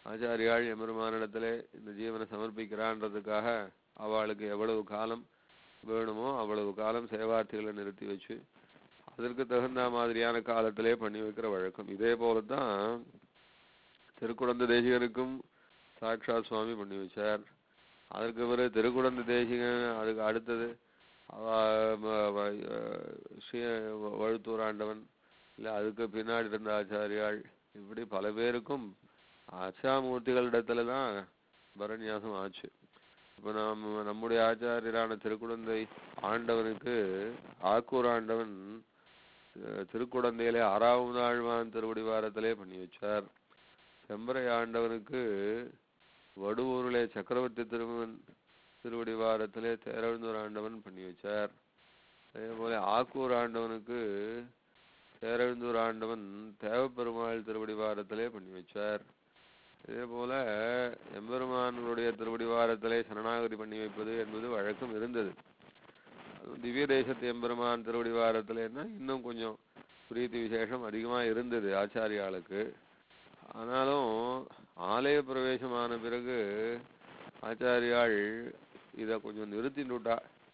ஆச்சாரியாள் எம்பெருமானிடத்திலே இந்த ஜீவனை சமர்ப்பிக்கிறான்றதுக்காக அவளுக்கு எவ்வளவு காலம் வேணுமோ அவ்வளவு காலம் சேவார்த்திகளை நிறுத்தி வச்சு அதற்கு தகுந்த மாதிரியான காலத்திலே பண்ணி வைக்கிற வழக்கம் இதே போலதான் திருக்குடந்த தேசிகனுக்கும் சாக்ஷாத் சுவாமி பண்ணி வச்சார் அதற்கு பிறகு திருக்குடந்த தேசிகன் அதுக்கு அடுத்தது அவ ம- வ- அஹ் ஸ்ரீ வழுத்தூர் ஆண்டவன் இல்லை அதுக்கு பின்னாடி இருந்த ஆச்சாரியாள் இப்படி பல பேருக்கும் அச்சாமூர்த்திகளிடத்துல தான் பரநியாசம் ஆச்சு இப்போ நாம் நம்முடைய ஆச்சாரியரான திருக்குடந்தை ஆண்டவனுக்கு ஆக்கூர் ஆண்டவன் அஹ், திருக்குடந்தையிலே ஆறாவது ஆழ்வான் திருவடிவாரத்திலே பண்ணி வச்சார் செம்பரை ஆண்டவனுக்கு வடுவூரிலே சக்கரவர்த்தி திருமன் திருவடிவாரத்திலே தேரழுந்தூர் ஆண்டவன் பண்ணி வச்சார் அதே போல ஆக்கூர் ஆண்டவனுக்கு தேரெழுந்தூர் ஆண்டவன் தேவப்பெருமாள் திருவடிவாரத்திலே பண்ணி வச்சார் இதே போல எம்பெருமானுடைய திருவடிவாரத்திலே சரணாகதி பண்ணி வைப்பது என்பது வழக்கம் இருந்தது அதுவும் திவ்ய தேசத்து எம்பெருமான் திருவடிவாரத்திலேன்னா இன்னும் கொஞ்சம் பிரீத்தி விசேஷம் அதிகமா இருந்தது ஆச்சாரியாளுக்கு ஆனாலும் ஆலய பிரவேசமான பிறகு ஆச்சாரியாள் இதை கொஞ்சம் நிறுத்திட்டுட்டா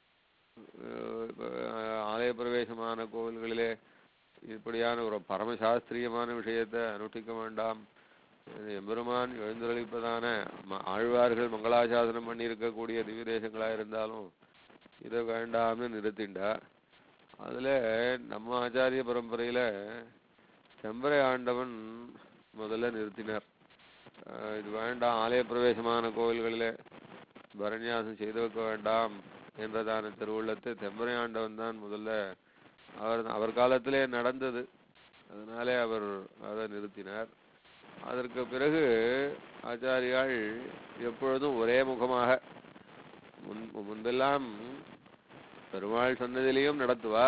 அஹ் இப்ப ஆலய பிரவேசமான கோவில்களிலே இப்படியான ஒரு பரமசாஸ்திரியமான விஷயத்தை அனுஷ்டிக்க வேண்டாம் இது எம்பெருமான் எழுந்தருளிப்பதான ம- ஆழ்வார்கள் மங்களாசாசனம் பண்ணியிருக்கக்கூடிய திவ்ய தேசங்களா இருந்தாலும் இதை வேண்டாம்னு நிறுத்திண்டா அதுல நம்ம ஆச்சாரிய பரம்பரையில செம்பரை ஆண்டவன் முதல்ல நிறுத்தினார் அஹ் இது வேண்டாம் ஆலய பிரவேசமான கோவில்களிலே பரநியாசம் செய்து வைக்க வேண்டாம் என்றதான திருவுள்ளத்தை செம்பரை ஆண்டவன் தான் முதல்ல அவர் அவர் காலத்திலே நடந்தது அதனாலே அவர் அதை நிறுத்தினார் அதற்கு பிறகு ஆச்சாரியாள் எப்பொழுதும் ஒரே முகமாக முன் முன்பெல்லாம் பெருமாள் சன்னதியிலையும் நடத்துவா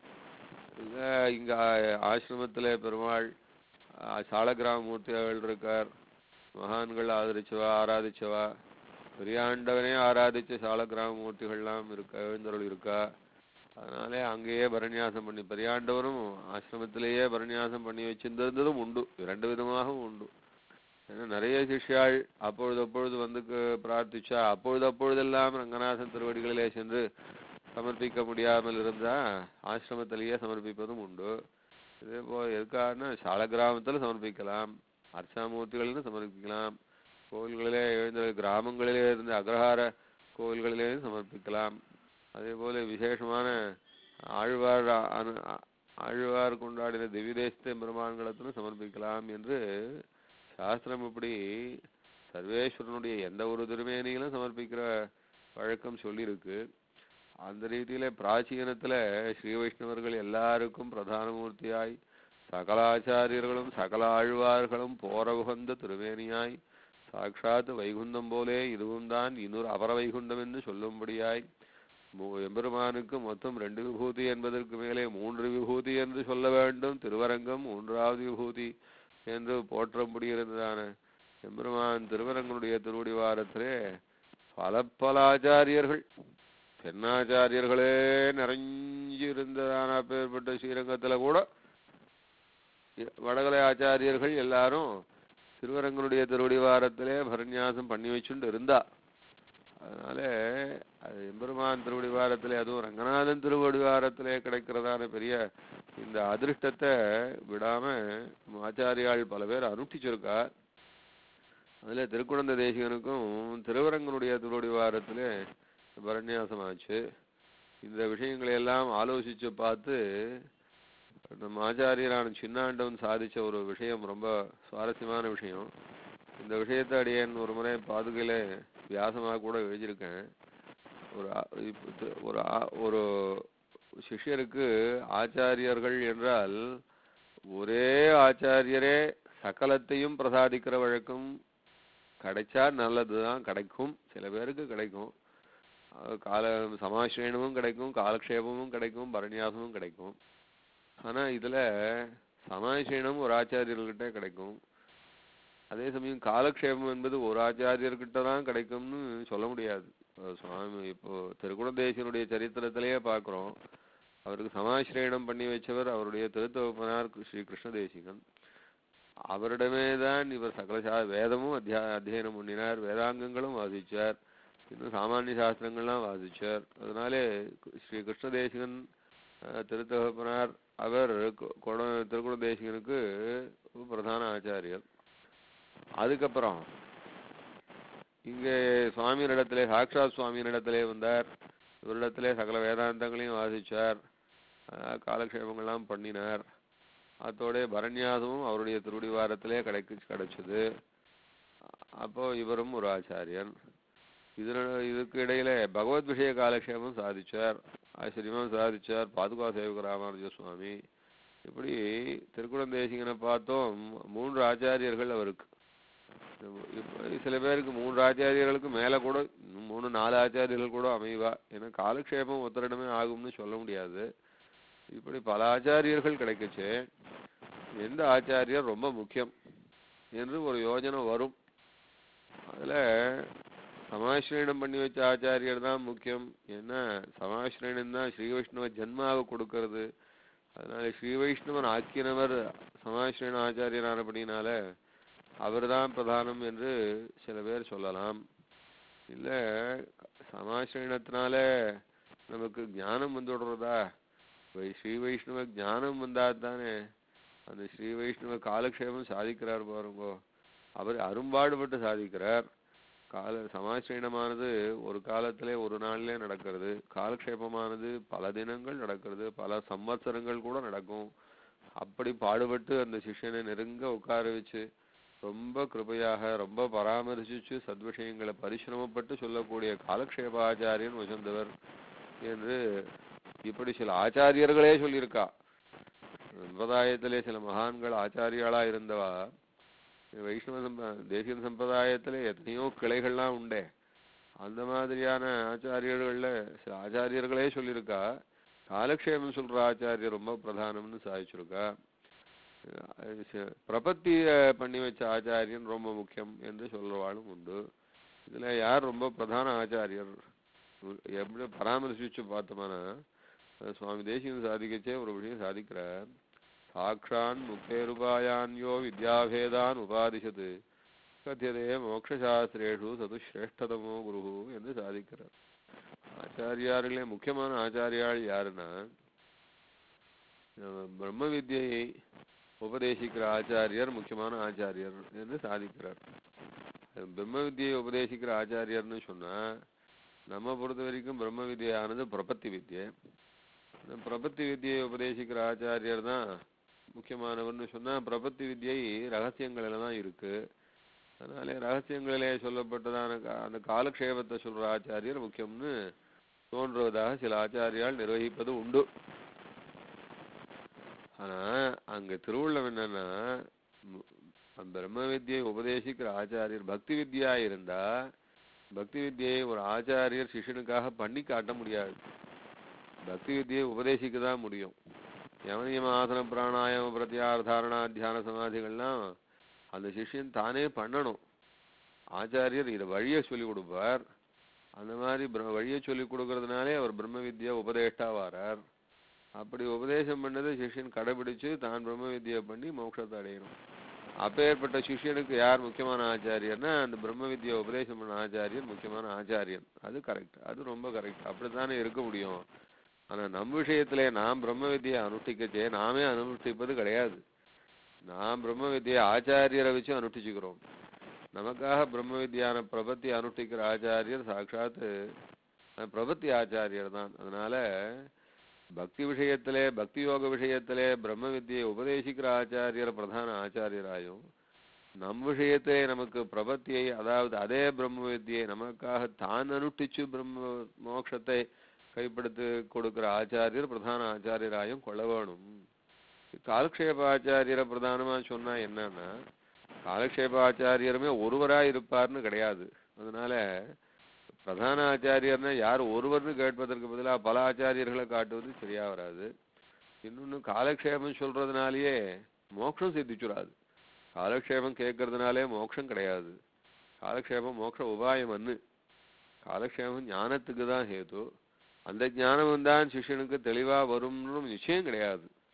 இல்ல இங்க ஆ- ஆசிரமத்திலே பெருமாள் ஆ, சாலக்கிராம மூர்த்திகள் இருக்கார் மகான்கள் ஆதரிச்சவா ஆராதிச்சவா பெரியாண்டவனே ஆராதிச்ச சாலக்கிராம மூர்த்திகள்லாம் இருக்க எழுந்தருள் இருக்கா அதனாலே அங்கேயே பரநியாசம் பண்ணி பெரியாண்டவரும் ஆசிரமத்திலேயே பரநியாசம் பண்ணி வச்சிருந்ததும் உண்டு இரண்டு விதமாகவும் உண்டு ஏன்னா நிறைய சிஷ்யாள் அப்பொழுது அப்பொழுது வந்து கு- பிரார்த்திச்சா அப்பொழுது அப்பொழுதெல்லாம் ரங்கநாதன் திருவடிகளிலே சென்று சமர்ப்பிக்க முடியாமல் இருந்தா ஆசிரமத்திலேயே சமர்ப்பிப்பதும் உண்டு இதே போல் எதுக்காகனா சால கிராமத்தில் சமர்ப்பிக்கலாம் அர்ச்சாமூர்த்திகளிலும் சமர்ப்பிக்கலாம் கோவில்களிலே எழுந்த கிராமங்களிலே இருந்த அக்ரஹார கோவில்களிலேயும் சமர்ப்பிக்கலாம் அதே போல விசேஷமான ஆழ்வார் அ- அனு- அ- ஆழ்வார் கொண்டாடின திவ்யதேசத்தை பெருமான்களத்திலும் சமர்ப்பிக்கலாம் என்று சாஸ்திரம் இப்படி சர்வேஸ்வரனுடைய எந்த ஒரு திருமேனியிலும் சமர்ப்பிக்கிற வழக்கம் சொல்லியிருக்கு அந்த ரீதியில பிராச்சீனத்துல ஸ்ரீ வைஷ்ணவர்கள் எல்லாருக்கும் பிரதான மூர்த்தியாய் சகல ஆச்சாரியர்களும் சகல ஆழ்வார்களும் போர உகந்த திருமேனியாய் சாட்சாத் வைகுந்தம் போலே இதுவும் தான் இன்னொரு அபர வைகுண்டம் என்று சொல்லும்படியாய் மு- எம்பெருமானுக்கு மொத்தம் ரெண்டு விபூதி என்பதற்கு மேலே மூன்று விபூதி என்று சொல்ல வேண்டும் திருவரங்கம் மூன்றாவது விபூதி என்று போற்றும்படி இருந்ததான எம்பெருமான் திருவரங்கனுடைய திருவடிவாரத்திலே பல பல ஆச்சாரியர்கள் தென்னாச்சாரியர்களே நிறைஞ்சு இருந்ததான அப்பேற்பட்ட ஸ்ரீரங்கத்துல கூட இ- வடகலை ஆச்சாரியர்கள் எல்லாரும் திருவரங்கனுடைய திருவடிவாரத்திலே பரநியாசம் பண்ணி வச்சுண்டு இருந்தா அதனால அது எம்பெருமான் திருவடிவாரத்திலே அதுவும் ரங்கநாதன் திருவடிவாரத்திலே கிடைக்கிறதான பெரிய இந்த அதிருஷ்டத்தை விடாம நம்ம ஆச்சாரியாள் பல பேர் அனுஷ்டிச்சிருக்கா அதுல திருக்குழந்தை தேசிகனுக்கும் திருவரங்கனுடைய திருவடிவாரத்திலே பரநியாசம் ஆச்சு இந்த விஷயங்களை எல்லாம் ஆலோசிச்சு பார்த்து நம்ம ஆச்சாரியரான சின்னாண்டவன் சாதிச்ச ஒரு விஷயம் ரொம்ப சுவாரஸ்யமான விஷயம் இந்த விஷயத்தை அடியேன் ஒரு முறை பாதுகையில வியாசமாக கூட எழுதியிருக்கேன் ஒரு ஆ- இப்ப தி- ஒரு ஆ- ஒரு சிஷ்யருக்கு ஆச்சாரியர்கள் என்றால் ஒரே ஆச்சாரியரே சகலத்தையும் பிரசாதிக்கிற வழக்கம் கிடைச்சா நல்லதுதான் கிடைக்கும் சில பேருக்கு கிடைக்கும் அஹ் கால சமாசிரயணமும் கிடைக்கும் காலக்ஷேபமும் கிடைக்கும் பரநியாசமும் கிடைக்கும் ஆனா இதுல சமாசிரயணம் ஒரு ஆச்சாரியர்கிட்ட கிடைக்கும் அதே சமயம் காலக்ஷேபம் என்பது ஒரு ஆச்சாரியர்கிட்ட தான் கிடைக்கும்னு சொல்ல முடியாது அஹ் சுவாமி இப்போ திருக்குணதேசனுடைய சரித்திரத்திலேயே பார்க்கிறோம் அவருக்கு சமாசிரயணம் பண்ணி வச்சவர் அவருடைய திருத்தவப்பனார் ஸ்ரீ கிருஷ்ண தேசிகன் அவரிடமே தான் இவர் சகல சா வேதமும் அத்தியா அத்தியனம் பண்ணினார் வேதாங்கங்களும் வாசிச்சார் இன்னும் சாமானிய சாஸ்திரங்கள்லாம் வாசிச்சார் அதனாலே கு- ஸ்ரீ கிருஷ்ண தேசிகன் அஹ், திருத்தகப்பனார் அவர் கொ- கொட திருக்குட தேசிகனுக்கு பிரதான ஆச்சாரியர் அதுக்கப்புறம் இங்கே சுவாமியினிடத்திலே சாக்ஷாத் சுவாமியினிடத்திலே வந்தார் இவரிடத்திலே சகல வேதாந்தங்களையும் வாசிச்சார் அஹ், காலக்ஷேபங்கள்லாம் பண்ணினார் அத்தோட பரண்யாசமும் அவருடைய திருடிவாரத்திலே கிடைக்கு கிடைச்சது அப்போ இவரும் ஒரு ஆச்சாரியன் இதுல இதுக்கு இடையில பகவத் விஷய காலக்ஷேபம் சாதிச்சார் ஆச்சரியமா சாதிச்சார் பாதுகா சேவக ராமானுஜ சுவாமி இப்படி திருக்குடந்தேசிகனை பார்த்தோம் மூன்று ஆச்சாரியர்கள் அவருக்கு இப்ப சில பேருக்கு மூன்று ஆச்சாரியர்களுக்கு மேல கூட இன்னும் மூணு நாலு ஆச்சாரியர்கள் கூட அமைவா ஏன்னா காலக்ஷேபம் ஒருத்தரிடமே ஆகும்னு சொல்ல முடியாது இப்படி பல ஆச்சாரியர்கள் கிடைக்கச்சு எந்த ஆச்சாரியர் ரொம்ப முக்கியம் என்று ஒரு யோஜனை வரும் அதுல சமாசிரயணம் பண்ணி வச்ச ஆச்சாரியர் தான் முக்கியம் ஏன்னா சமாசிரயணம் தான் ஸ்ரீ வைஷ்ணவ ஜன்மாவை கொடுக்கறது அதனால ஸ்ரீ வைஷ்ணவன் ஆக்கினவர் சமாசிரயண ஆச்சாரியரானபடினால அவர்தான் பிரதானம் என்று சில பேர் சொல்லலாம் இல்ல சமாசிரயணத்தினால நமக்கு ஞானம் வந்துடுறதா வை ஸ்ரீ வைஷ்ணவ ஞானம் வந்தா தானே அந்த ஸ்ரீ வைஷ்ணவ காலக்ஷேபம் சாதிக்கிறார் பாருங்கோ அவர் அரும்பாடுபட்டு சாதிக்கிறார் கால சமாசிரயணமானது ஒரு காலத்திலே ஒரு நாளிலே நடக்கிறது காலக்ஷேபமானது பல தினங்கள் நடக்கிறது பல சம்வத்சரங்கள் கூட நடக்கும் அப்படி பாடுபட்டு அந்த சிஷ்யனை நெருங்க உட்கார வச்சு ரொம்ப கிருபையாக ரொம்ப பராமரிச்சு சத்விஷயங்களை பரிசிரமப்பட்டு சொல்லக்கூடிய காலக்ஷேப ஆச்சாரியன் வசந்தவர் என்று இப்படி சில ஆச்சாரியர்களே சொல்லியிருக்கா சம்பிரதாயத்திலே சில மகான்கள் ஆச்சாரியாளா இருந்தவா வைஷ்ணவ சம்ப தேசிய சம்பிரதாயத்திலே எத்தனையோ கிளைகள்லாம் உண்டே அந்த மாதிரியான ஆச்சாரியர்கள்ல சில ஆச்சாரியர்களே சொல்லியிருக்கா காலக்ஷேபம் சொல்ற ஆச்சாரியர் ரொம்ப பிரதானம்னு சாதிச்சிருக்கா அஹ் ச- பிரபத்திய பண்ணி வச்ச ஆச்சாரியன் ரொம்ப முக்கியம் என்று சொல்றவாளும் உண்டு இதுல யார் ரொம்ப பிரதான ஆச்சாரியர் உ- எப்படி பராமரிச்சு பார்த்தோம்னா அஹ் சுவாமி தேசியம் சாதிக்கச்சே ஒரு விஷயம் சாதிக்கிறார் சாக்ஷான் முக்தேருபாயான்யோ வித்யாபேதான் உபாதிஷத்து கத்தியதே மோக்ஷசாஸ்திரேஷு சது சிரேஷ்டதமோ குரு என்று சாதிக்கிறார் ஆச்சாரியார்களே முக்கியமான ஆச்சாரியாள் யாருன்னா நம்ம பிரம்ம வித்யை உபதேசிக்கிற ஆச்சாரியர் முக்கியமான ஆச்சாரியர் என்று சாதிக்கிறார் அது பிரம்ம வித்யை உபதேசிக்கிற ஆச்சாரியர்னு சொன்னா நம்ம பொறுத்த வரைக்கும் பிரம்ம வித்யானது பிரபத்தி வித்யை அந்த பிரபத்தி வித்யை உபதேசிக்கிற ஆச்சாரியர் தான் முக்கியமானவர்னு சொன்னா பிரபத்தி வித்யை ரகசியங்களில தான் இருக்கு அதனாலே ரகசியங்களிலே சொல்லப்பட்டதான கா- அந்த காலக்ஷேபத்தை சொல்ற ஆச்சாரியர் முக்கியம்னு தோன்றுவதாக சில ஆச்சாரியால் நிர்வகிப்பது உண்டு ஆனா அங்க திருவுள்ளம் என்னன்னா மு- அந்த பிரம்ம வித்யை உபதேசிக்கிற ஆச்சாரியர் பக்தி வித்யா இருந்தா பக்தி வித்யை ஒரு ஆச்சாரியர் சிஷ்யனுக்காக பண்ணி காட்ட முடியாது பக்தி வித்யை உபதேசிக்க தான் முடியும் யமனியம ஆசன பிராணாயாம பிரத்யார்த்தாரணா தியான சமாதிகள்லாம் அந்த சிஷ்யன் தானே பண்ணணும் ஆச்சாரியர் இதை வழியை சொல்லி கொடுப்பார் அந்த மாதிரி பிர- வழியை சொல்லி கொடுக்கறதுனாலே அவர் பிரம்ம வித்யா உபதேஷ்டா வாரார் அப்படி உபதேசம் பண்ணதை சிஷ்யன் கடைபிடிச்சு தான் பிரம்ம வித்யா பண்ணி மோட்சத்தை அடையணும் அப்பேற்பட்ட சிஷ்யனுக்கு யார் முக்கியமான ஆச்சாரியர்னா அந்த பிரம்ம வித்யா உபதேசம் பண்ண ஆச்சாரியர் முக்கியமான ஆச்சாரியன் அது கரெக்ட் அது ரொம்ப கரெக்ட் அப்படித்தானே இருக்க முடியும் ஆனா நம் விஷயத்திலே நாம் பிரம்ம வித்யை அனுஷ்டிக்கச்சே நாமே அனுஷ்டிப்பது கிடையாது நாம் பிரம்ம வித்யை ஆச்சாரியரை வச்சு அனுஷ்டிச்சுக்கிறோம் நமக்காக பிரம்ம வித்யான பிரபத்தி அனுஷ்டிக்கிற ஆச்சாரியர் சாட்சாத் அஹ், பிரபத்தி ஆச்சாரியர் தான் அதனால பக்தி விஷயத்திலே பக்தி யோக விஷயத்திலே பிரம்ம வித்யை உபதேசிக்கிற ஆச்சாரியர் பிரதான ஆச்சாரியராயும் நம் விஷயத்திலே நமக்கு பிரபத்தியை அதாவது அதே பிரம்ம வித்யை நமக்காக தான் அனுஷ்டிச்சு பிரம்ம மோட்சத்தை கைப்படுத்தி கொடுக்கிற ஆச்சாரியர் பிரதான ஆச்சாரியராயும் கொள்ள வேணும் காலக்ஷேப ஆச்சாரியரை பிரதானமா சொன்னா என்னன்னா காலக்ஷேப ஆச்சாரியருமே ஒருவரா இருப்பார்னு கிடையாது அதனால பிரதான ஆச்சாரியர்னா யார் ஒருவர்னு கேட்பதற்கு பதிலா பல ஆச்சாரியர்களை காட்டுவது சரியா வராது இன்னொன்னு காலக்ஷேபம் சொல்றதுனாலயே மோட்சம் சித்திச்சுடாது காலக்ஷேபம் கேட்கறதுனாலே மோட்சம் கிடையாது காலக்ஷேபம் மோட்ச உபாயம் அன்னு காலக்ஷேபம் ஞானத்துக்கு தான் ஹேது அந்த ஞானம் தான் சிஷ்யனுக்கு தெளிவா வரும்னு நிச்சயம் கிடையாது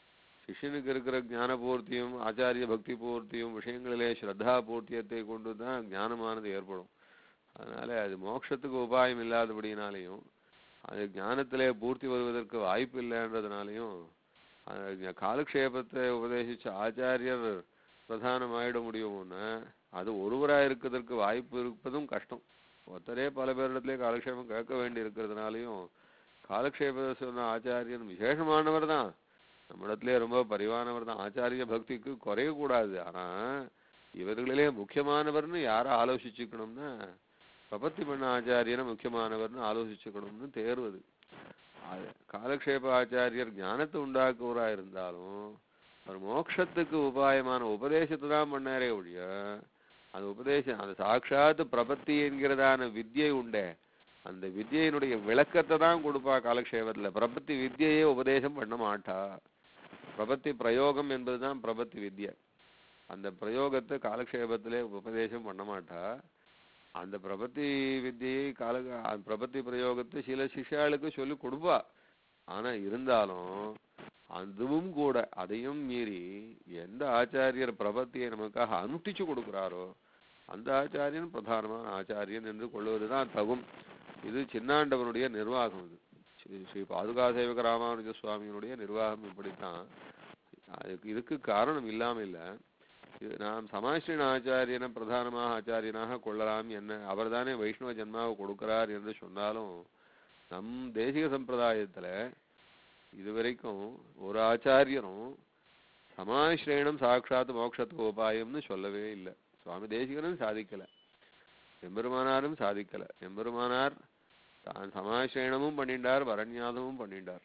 சிஷ்யனுக்கு இருக்கிற ஞான பூர்த்தியும் ஆச்சாரிய பக்தி பூர்த்தியும் விஷயங்களிலே ஸ்ரத்தா பூர்த்தியத்தை கொண்டு தான் ஞானமானது ஏற்படும் அதனால அது மோட்சத்துக்கு உபாயம் இல்லாதபடினாலையும் அது ஞானத்திலே பூர்த்தி வருவதற்கு வாய்ப்பு இல்லைன்றதுனாலையும் அது காலக்ஷேபத்தை உபதேசிச்ச ஆச்சாரியர் பிரதானமாயிட முடியும்னா அது ஒருவராக இருக்கிறதுக்கு வாய்ப்பு இருப்பதும் கஷ்டம் ஒருத்தரே பல பேரிடத்திலே காலக்ஷேபம் கேட்க வேண்டி இருக்கிறதுனாலையும் காலக்ஷேப சொன்ன ஆச்சாரியன் விசேஷமானவர் தான் நம்மிடத்திலே ரொம்ப பரிவானவர் தான் ஆச்சாரிய பக்திக்கு குறையக்கூடாது ஆனா இவர்களிலே முக்கியமானவர்னு யாரை ஆலோசிச்சுக்கணும்னா பிரபத்தி பண்ண ஆச்சாரியனை முக்கியமானவர்னு ஆலோசிச்சுக்கணும்னு தேர்வது அது காலக்ஷேப ஆச்சாரியர் ஞானத்தை உண்டாக்குவரா இருந்தாலும் அவர் மோட்சத்துக்கு உபாயமான உபதேசத்தை தான் பண்ணாரே ஒழிய அந்த உபதேசம் அந்த சாட்சாத் பிரபத்தி என்கிறதான வித்யை உண்டே அந்த வித்யினுடைய விளக்கத்தை தான் கொடுப்பா காலக்ஷேபத்துல பிரபத்தி வித்யையே உபதேசம் பண்ண மாட்டா பிரபத்தி பிரயோகம் என்பதுதான் பிரபத்தி வித்யை அந்த பிரயோகத்தை காலக்ஷேபத்திலே உபதேசம் பண்ண மாட்டா அந்த பிரபத்தி வித்தியை கால அந்த பிரபத்தி பிரயோகத்தை சில சிஷ்யாளுக்கு சொல்லி கொடுப்பா ஆனா இருந்தாலும் அதுவும் கூட அதையும் மீறி எந்த ஆச்சாரியர் பிரபத்தியை நமக்காக அனுஷ்டிச்சு கொடுக்கிறாரோ அந்த ஆச்சாரியன் பிரதானமான ஆச்சாரியன் என்று கொள்வதுதான் தகும் இது சின்னாண்டவனுடைய நிர்வாகம் இது ஸ்ரீ ஸ்ரீ பாதுகா சேவக ராமானுஜ சுவாமியினுடைய நிர்வாகம் இப்படித்தான் அதுக்கு இதுக்கு காரணம் இல்லாம இல்லை இது நாம் சமாஸ்ரீன ஆச்சாரியனை பிரதானமாக ஆச்சாரியனாக கொள்ளலாம் என்ன அவர்தானே வைஷ்ணவ ஜென்மாவை கொடுக்கிறார் என்று சொன்னாலும் நம் தேசிக சம்பிரதாயத்துல இதுவரைக்கும் ஒரு ஆச்சாரியனும் சமாஸ்ரயணம் சாட்சாத் மோட்சத்துக்கு உபாயம்னு சொல்லவே இல்லை சுவாமி தேசிகனும் சாதிக்கல எம்பெருமானாரும் சாதிக்கல எம்பெருமானார் தான் சமாஸ்ரயணமும் பண்ணிண்டார் வரண்யாதமும் பண்ணிண்டார்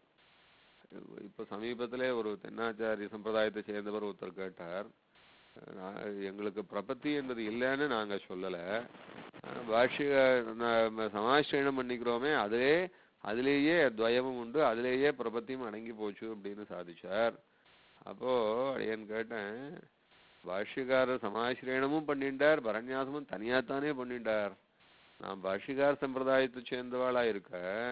இப்ப சமீபத்திலே ஒரு தென்னாச்சாரிய சம்பிரதாயத்தை சேர்ந்தவர் ஒருத்தர் கேட்டார் நான் எங்களுக்கு பிரபத்தி என்பது இல்லைன்னு நாங்க சொல்லல ஆனா பாஷ்ய நம்ம சமாஸ்ரயணம் பண்ணிக்கிறோமே அதிலே அதிலேயே துவயமும் உண்டு அதிலேயே பிரபத்தியும் அடங்கி போச்சு அப்படின்னு சாதிச்சார் அப்போ அடியேன் கேட்டேன் பாஷ்யக்காரர் சமாஸ்ரயணமும் பண்ணிண்டார் பரநியாசமும் தனியாத்தானே பண்ணிண்டார் நான் பாஷ்யக்கார சம்பிரதாயத்தை சேர்ந்தவாளா இருக்க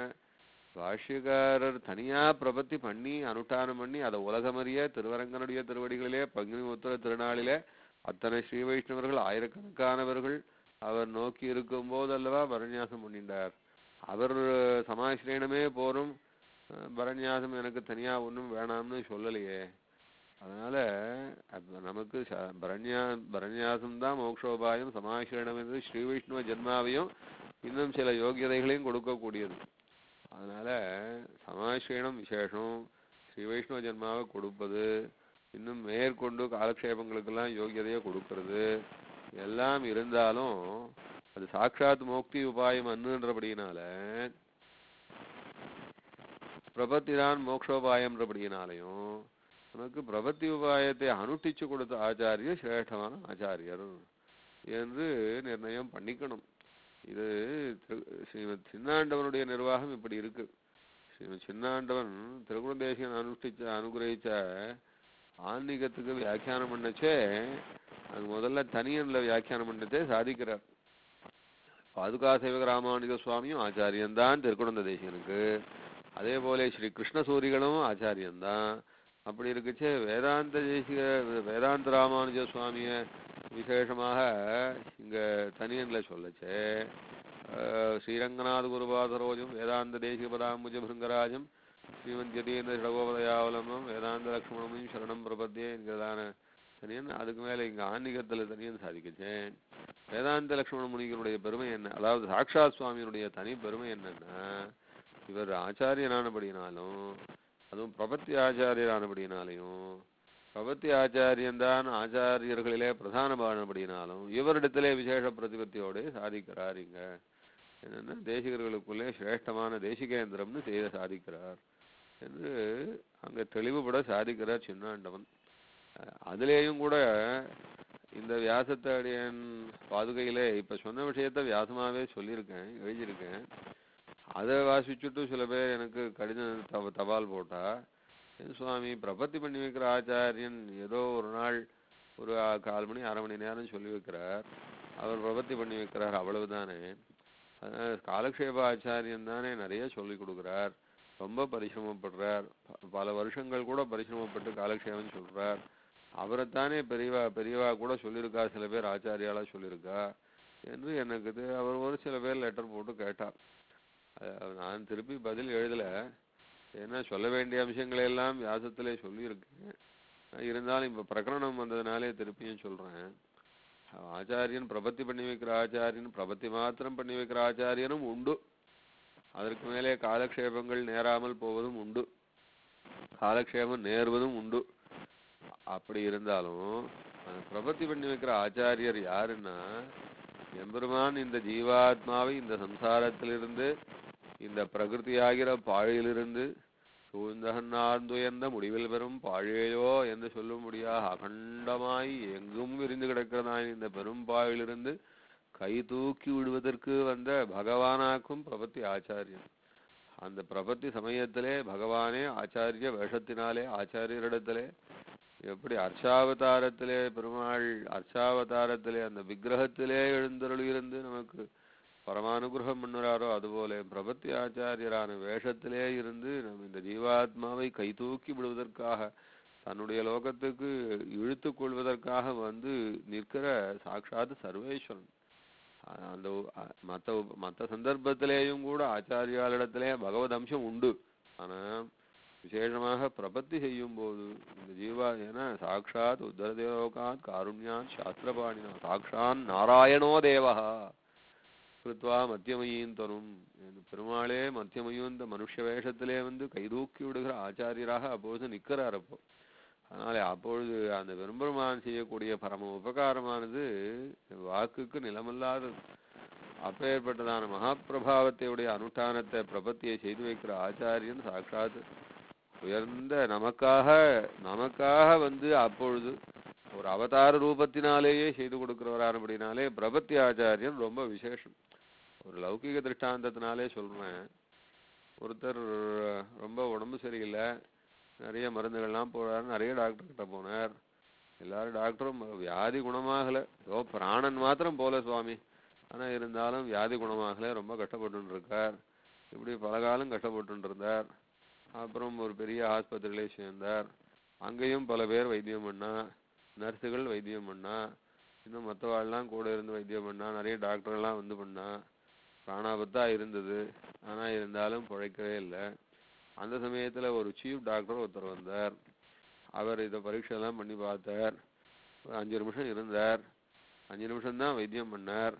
பாஷ்யக்காரர் தனியா பிரபத்தி பண்ணி அனுஷ்டானம் பண்ணி அதை உலகமறிய திருவரங்கனுடைய திருவடிகளிலே பங்குனி உத்தர திருநாளிலே அத்தனை ஸ்ரீ வைஷ்ணவர்கள் ஆயிரக்கணக்கானவர்கள் அவர் நோக்கி இருக்கும் போதல்லவா பரநியாசம் பண்ணிண்டார் அவர் சமாசிரயணமே போரும் அஹ், பரநியாசம் எனக்கு தனியா ஒன்றும் வேணாம்னு சொல்லலையே அதனால அப்ப நமக்கு ச- பரண்யா பரநியாசம் தான் மோக்ஷோபாயம் சமாசிரணம் என்று ஸ்ரீ வைஷ்ணவ ஜென்மாவையும் இன்னும் சில யோகியதைகளையும் கொடுக்கக்கூடியது அதனால சமாசிரணம் விசேஷம் ஸ்ரீ வைஷ்ணவ ஜென்மாவை கொடுப்பது இன்னும் மேற்கொண்டு காலக்ஷேபங்களுக்கெல்லாம் யோகியதையை கொடுக்கறது எல்லாம் இருந்தாலும் அது சாட்சாத் மோக்தி உபாயம் அன்னுன்றபடியினால பிரபத்தி தான் மோக்ஷோபாயம்ன்றபடியினாலையும் நமக்கு பிரபத்தி உபாயத்தை அனுஷ்டிச்சு கொடுத்த ஆச்சாரியர் சிரேஷ்டமான ஆச்சாரியர் என்று நிர்ணயம் பண்ணிக்கணும் இது திரு- ஸ்ரீமத் சின்னாண்டவனுடைய நிர்வாகம் இப்படி இருக்கு ஸ்ரீமத் சின்னாண்டவன் திருகுணதேசியன் அனுஷ்டிச்ச அனுகிரகிச்ச ஆன்மீகத்துக்கு வியாக்கியானம் பண்ணச்சே அது முதல்ல தனியன்ல வியாக்கியானம் பண்ணதே சாதிக்கிறார் பாதுகா சேவக ராமானுஜ சுவாமியும் ஆச்சாரியன்தான் திருக்குணந்த தேசியனுக்கு அதே போல ஸ்ரீ கிருஷ்ணசூரிகளும் ஆச்சாரியன்தான் அப்படி இருக்குச்சே வேதாந்த தேசிக வேதாந்த ராமானுஜ சுவாமிய விசேஷமாக இங்க தனியன்ல சொல்லச்சே அஹ், ஸ்ரீரங்கநாத குருபாதரோஜம் வேதாந்த தேசிக பதாம்புஜ பிருங்கராஜம் ஸ்ரீமந்த் யதீந்திர ஷடகோபதயாவலம்பம் வேதாந்த லக்ஷ்மணமும் சரணம் பிரபத்தியே என்கிறதான தனியன் அதுக்கு மேல இங்க ஆன்மீகத்துல தனியன் சாதிக்கச்சேன் வேதாந்த லக்ஷ்மண முனிகளுடைய பெருமை என்ன அதாவது சாக்ஷாத் சுவாமியினுடைய தனி பெருமை என்னன்னா இவர் ஆச்சாரியனானபடினாலும் அதுவும் பிரபத்தி ஆச்சாரியரானபடினாலையும் பிரபத்தி ஆச்சாரியன்தான் ஆச்சாரியர்களிலே பிரதானமானபடினாலும் இவரிடத்திலே விசேஷ பிரதிபத்தியோடு சாதிக்கிறார் இங்க என்னன்னா தேசிகர்களுக்குள்ளே சிரேஷ்டமான தேசிகேந்திரம்னு செய்த சாதிக்கிறார் என்று அங்க தெளிவுபட சாதிக்கிறார் சின்னாண்டவன் அஹ் அதிலேயும் கூட இந்த வியாசத்தை அடியன் பாதுகையிலே இப்ப சொன்ன விஷயத்த வியாசமாவே சொல்லியிருக்கேன் எழுதியிருக்கேன் அதை வாசிச்சுட்டு சில பேர் எனக்கு கடிதம் தவ தபால் போட்டா என் சுவாமி பிரபத்தி பண்ணி வைக்கிற ஆச்சாரியன் ஏதோ ஒரு நாள் ஒரு ஆ- கால் மணி அரை மணி நேரம் சொல்லி வைக்கிறார் அவர் பிரபத்தி பண்ணி வைக்கிறார் அவ்வளவுதானே அதனால காலக்ஷேப ஆச்சாரியன் தானே நிறைய சொல்லி கொடுக்கிறார் ரொம்ப பரிசிரமப்படுறார் ப- பல வருஷங்கள் கூட பரிசிரமப்பட்டு காலக்ஷேமம் சொல்றார் அவரைத்தானே பெரியவா பெரியவா கூட சொல்லியிருக்கா சில பேர் ஆச்சாரியாலா சொல்லியிருக்கா என்று எனக்கு இது அவர் ஒரு சில பேர் லெட்டர் போட்டு கேட்டார் அஹ் நான் திருப்பி பதில் எழுதல ஏன்னா சொல்ல வேண்டிய அம்சங்களை எல்லாம் வியாசத்திலே சொல்லியிருக்கேன் இருந்தாலும் இப்ப பிரகரணம் வந்ததுனாலே திருப்பியும் சொல்றேன் ஆச்சாரியன் பிரபத்தி பண்ணி வைக்கிற ஆச்சாரியன் பிரபத்தி மாத்திரம் பண்ணி வைக்கிற ஆச்சாரியனும் உண்டு அதற்கு மேலே காலக்ஷேபங்கள் நேராமல் போவதும் உண்டு காலக்ஷேபம் நேர்வதும் உண்டு அப்படி இருந்தாலும் அந்த பிரபத்தி பண்ணி வைக்கிற ஆச்சாரியர் யாருன்னா எம்பெருமான் இந்த ஜீவாத்மாவை இந்த சம்சாரத்திலிருந்து இந்த பிரகிருதியாகிற பாழிலிருந்து சூழ்ந்தகன்னார்ந்துயர்ந்த முடிவில் பெறும் பாழேயோ என்று சொல்லும்படியாக அகண்டமாய் எங்கும் விரிந்து கிடக்கிறதாய் இந்த பெரும் பாழிலிருந்து கை தூக்கி விடுவதற்கு வந்த பகவானாக்கும் பிரபத்தி ஆச்சாரியன் அந்த பிரபத்தி சமயத்திலே பகவானே ஆச்சாரிய வேஷத்தினாலே ஆச்சாரியரிடத்திலே எப்படி அர்ச்சாவதாரத்திலே பெருமாள் அர்ச்சாவதாரத்திலே அந்த விக்கிரகத்திலே எழுந்தருளியிருந்து நமக்கு பரமானுகிரகம் பண்ணுறாரோ அதுபோல பிரபத்தி ஆச்சாரியரான வேஷத்திலே இருந்து நம்ம இந்த ஜீவாத்மாவை கை தூக்கி விடுவதற்காக தன்னுடைய லோகத்துக்கு இழுத்து கொள்வதற்காக வந்து நிற்கிற சாட்சாத் சர்வேஸ்வரன் அ- அந்த உ- அ- மத்த உப- மத்த சந்தர்ப்பத்திலேயும் கூட ஆச்சாரியாளிடத்திலே பகவத் அம்சம் உண்டு ஆனா விசேஷமாக பிரபத்தி செய்யும் போது இந்த ஜீவா ஏன்னா சாட்சாத் உத்தரதேவகாத் காருண்யாத் சாஸ்திரபாணினா சாக்ஷான் நாராயணோ தேவா கிருத்வா மத்தியமயீன் தரும் என்று பெருமாளே மத்தியமயும் இந்த மனுஷ வேஷத்திலே வந்து கைதூக்கி விடுகிற ஆச்சாரியராக அப்பொழுது நிற்கிறார் அப்போ அதனாலே அப்பொழுது அந்த பெரும்பெருமான் செய்யக்கூடிய பரம உபகாரமானது வாக்குக்கு நிலமல்லாதது அப்பேற்பட்டதான மகாபிரபாவத்தையுடைய அனுஷ்டானத்தை பிரபத்தியை செய்து வைக்கிற ஆச்சாரியன் சாட்சாத் உயர்ந்த நமக்காக நமக்காக வந்து அப்பொழுது ஒரு அவதார ரூபத்தினாலேயே செய்து கொடுக்கிறவரானபடினாலே பிரபத்தி ஆச்சாரியன் ரொம்ப விசேஷம் ஒரு லௌகிக திருஷ்டாந்தத்தினாலே சொல்றேன் ஒருத்தர் ரொம்ப உடம்பு சரியில்லை நிறைய மருந்துகள்லாம் போறாரு நிறைய டாக்டர் கிட்ட போனார் எல்லாரும் டாக்டரும் வியாதி குணமாகல ஏதோ பிராணன் மாத்திரம் போல சுவாமி ஆனா இருந்தாலும் வியாதி குணமாகல ரொம்ப கஷ்டப்பட்டு இருக்கார் இப்படி பல காலம் கஷ்டப்பட்டு இருந்தார் அப்புறம் ஒரு பெரிய ஆஸ்பத்திரியிலே சேர்ந்தார் அங்கேயும் பல பேர் வைத்தியம் பண்ணா நர்ஸுகள் வைத்தியம் பண்ணா இன்னும் மற்றவாள்லாம் கூட இருந்து வைத்தியம் பண்ணா நிறைய டாக்டர் எல்லாம் வந்து பண்ணா பிராணாபத்தா இருந்தது ஆனா இருந்தாலும் பிழைக்கவே இல்லை அந்த சமயத்துல ஒரு சீஃப் டாக்டர் ஒருத்தர் வந்தார் அவர் இதை பரீட்சை எல்லாம் பண்ணி பார்த்தார் ஒரு அஞ்சு நிமிஷம் இருந்தார் அஞ்சு நிமிஷம் தான் வைத்தியம் பண்ணார்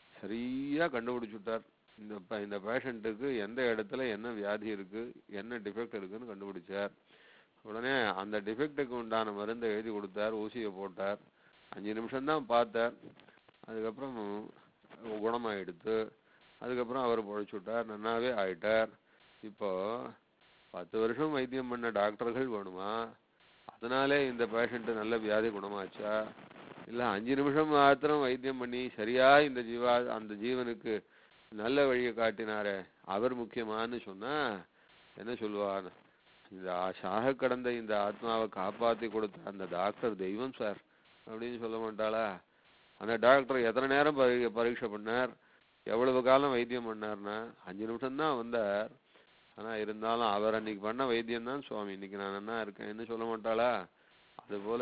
சரியா கண்டுபிடிச்சுட்டார் இந்த ப- இந்த பேஷண்ட்டுக்கு எந்த இடத்துல என்ன வியாதி இருக்கு என்ன டிஃபெக்ட் இருக்குன்னு கண்டுபிடிச்சார் உடனே அந்த டிஃபெக்ட்டுக்கு உண்டான மருந்தை எழுதி கொடுத்தார் ஊசியை போட்டார் அஞ்சு நிமிஷம் தான் பார்த்தார் அதுக்கப்புறம் குணமாயிடுத்து அதுக்கப்புறம் அவர் பொழைச்சு விட்டார் நன்னாவே ஆயிட்டார் இப்போ பத்து வருஷம் வைத்தியம் பண்ண டாக்டர்கள் வேணுமா அதனாலே இந்த பேஷண்ட் நல்ல வியாதி குணமாச்சா இல்ல அஞ்சு நிமிஷம் மாத்திரம் வைத்தியம் பண்ணி சரியா இந்த ஜீவா அந்த ஜீவனுக்கு நல்ல வழியை காட்டினாரே அவர் முக்கியமான்னு சொன்னா என்ன சொல்லுவார் இந்த சாக கடந்த இந்த ஆத்மாவை காப்பாத்தி கொடுத்த அந்த டாக்டர் தெய்வம் சார் அப்படின்னு சொல்ல மாட்டாளா அந்த டாக்டர் எத்தனை நேரம் பரி- பரீட்சை பண்ணார் எவ்வளவு காலம் வைத்தியம் பண்ணார்னா அஞ்சு நிமிஷம் தான் வந்தார் ஆனா இருந்தாலும் அவர் அன்னைக்கு பண்ண வைத்தியம் தான் சுவாமி இன்னைக்கு நான் என்ன இருக்கேன்னு சொல்ல மாட்டாளா அதுபோல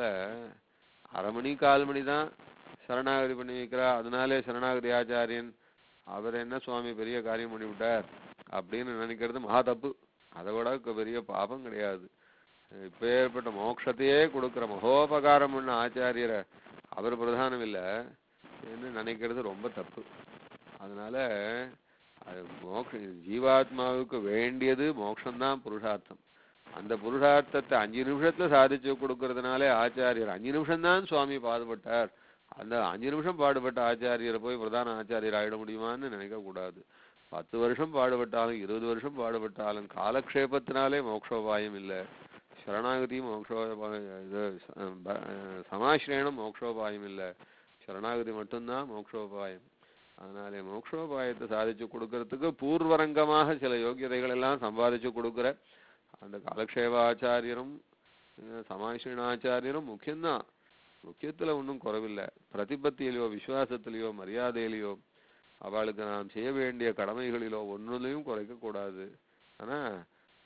அரை மணி கால் மணி தான் சரணாகதி பண்ணி வைக்கிறா அதனாலே சரணாகதி ஆச்சாரியன் அவர் என்ன சுவாமி பெரிய காரியம் பண்ணி விட்டார் அப்படின்னு நினைக்கிறது மகா தப்பு அதை விட க- பெரிய பாபம் கிடையாது இப்பேற்பட்ட மோட்சத்தையே கொடுக்கிற மகோபகாரம் பண்ண ஆச்சாரியரை அவர் பிரதானம் இல்ல என்று நினைக்கிறது ரொம்ப தப்பு அதனால அது மோக்ஷ ஜீவாத்மாவுக்கு வேண்டியது மோட்சம்தான் புருஷார்த்தம் அந்த புருஷார்த்தத்தை அஞ்சு நிமிஷத்துல சாதிச்சு கொடுக்கறதுனாலே ஆச்சாரியர் அஞ்சு நிமிஷம்தான் சுவாமி பாடுபட்டார் அந்த அஞ்சு நிமிஷம் பாடுபட்ட ஆச்சாரியரை போய் பிரதான ஆச்சாரியர் ஆயிட முடியுமான்னு நினைக்க கூடாது பத்து வருஷம் பாடுபட்டாலும் இருபது வருஷம் பாடுபட்டாலும் காலக்ஷேபத்தினாலே மோக்ஷோபாயம் இல்லை சரணாகதி மோக்ஷோபாயம் இது ச- ப- சமாசிரயணம் மோக்ஷோபாயம் இல்லை சரணாகதி மட்டும்தான் மோக்ஷோபாயம் அதனாலே மோக்ஷோபாயத்தை சாதிச்சு கொடுக்கறதுக்கு பூர்வரங்கமாக சில யோகியதைகள் எல்லாம் சம்பாதிச்சு கொடுக்கிற அந்த காலக்ஷேப ஆச்சாரியரும் அஹ் சமாசிரணாச்சாரியரும் முக்கியம்தான் முக்கியத்துல ஒன்றும் குறைவில்லை பிரதிபத்தியிலையோ விசுவாசத்திலேயோ மரியாதையிலையோ அவளுக்கு நாம் செய்ய வேண்டிய கடமைகளிலோ ஒன்றுலையும் குறைக்க கூடாது ஆனா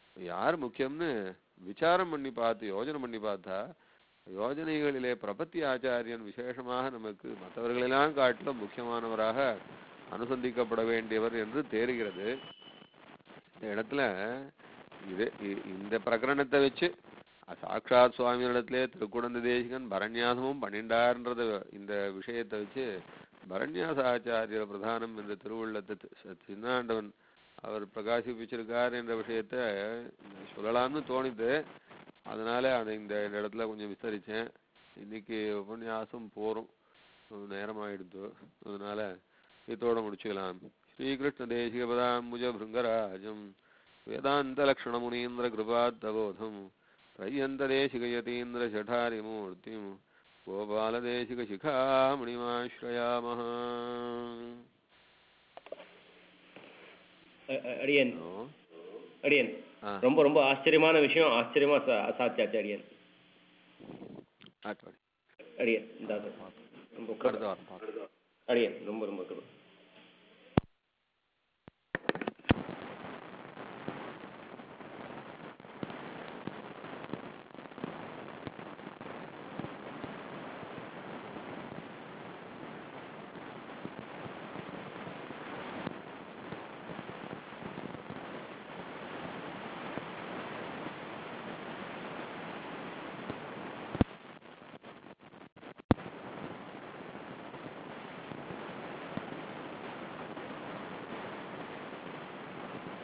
யார் முக்கியம்னு விசாரம் பண்ணி பார்த்து யோஜனை பண்ணி பார்த்தா யோஜனைகளிலே பிரபத்தி ஆச்சாரியன் விசேஷமாக நமக்கு மற்றவர்களெல்லாம் காட்டிலும் முக்கியமானவராக அனுசந்திக்கப்பட வேண்டியவர் என்று தெரிகிறது இந்த இடத்துல இது இ- இந்த பிரகரணத்தை வச்சு அ- சாக்ஷாத் சுவாமியிடத்திலே திருக்குடந்த தேசிகன் பரநியாசமும் பண்ணிண்டார்ன்றத இந்த விஷயத்தை வச்சு பரநியாச ஆச்சாரிய பிரதானம் என்ற திருவுள்ளத்தை தி- ச- சின்னாண்டவன் அவர் பிரகாசிப்பிச்சிருக்கார் என்ற விஷயத்தை சொல்லலாம்னு தோணிது அதனால அதை இந்த இடத்துல கொஞ்சம் விசாரிச்சேன் இன்னைக்கு உபன்யாசம் போறோம் நேரமாயிடுத்து அதனால இதோட முடிச்சுக்கலாம் ஸ்ரீகிருஷ்ண தேசிக பதாம்புஜ பிருங்கராஜம் வேதாந்த லக்ஷண முனீந்திர கிருபாத்தபோதம் त्रय्यन्त देशिकयतीन्द्र शठारिमूर्तिम् गोपालदेशिक शिखामणिमाश्रयामः அ- அ- அடியேன் ஓ, அடியேன் ஆ, ரொம்ப ரொம்ப ஆச்சரியமான விஷயம் ஆச்சரியமா சா- சாட்சியாச்சு அடியேன் ஆட்டு வாடி. அடியேன் இந்த ரொம்ப அடுத்த வாரம் பார்க்கலாம். அடியேன் ரொம்ப ரொம்ப கிருபை.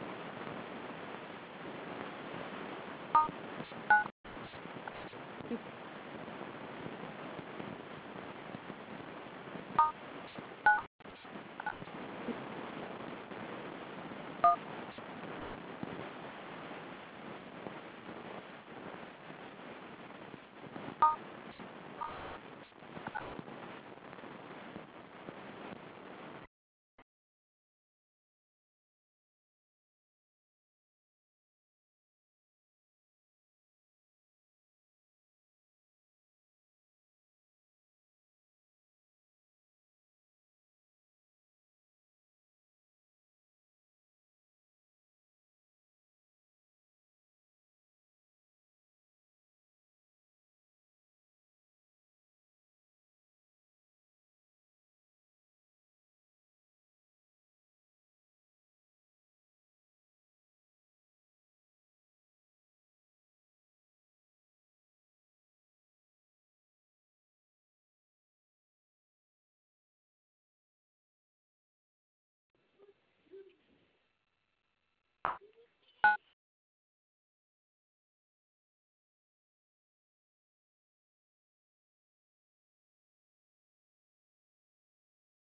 Thank you.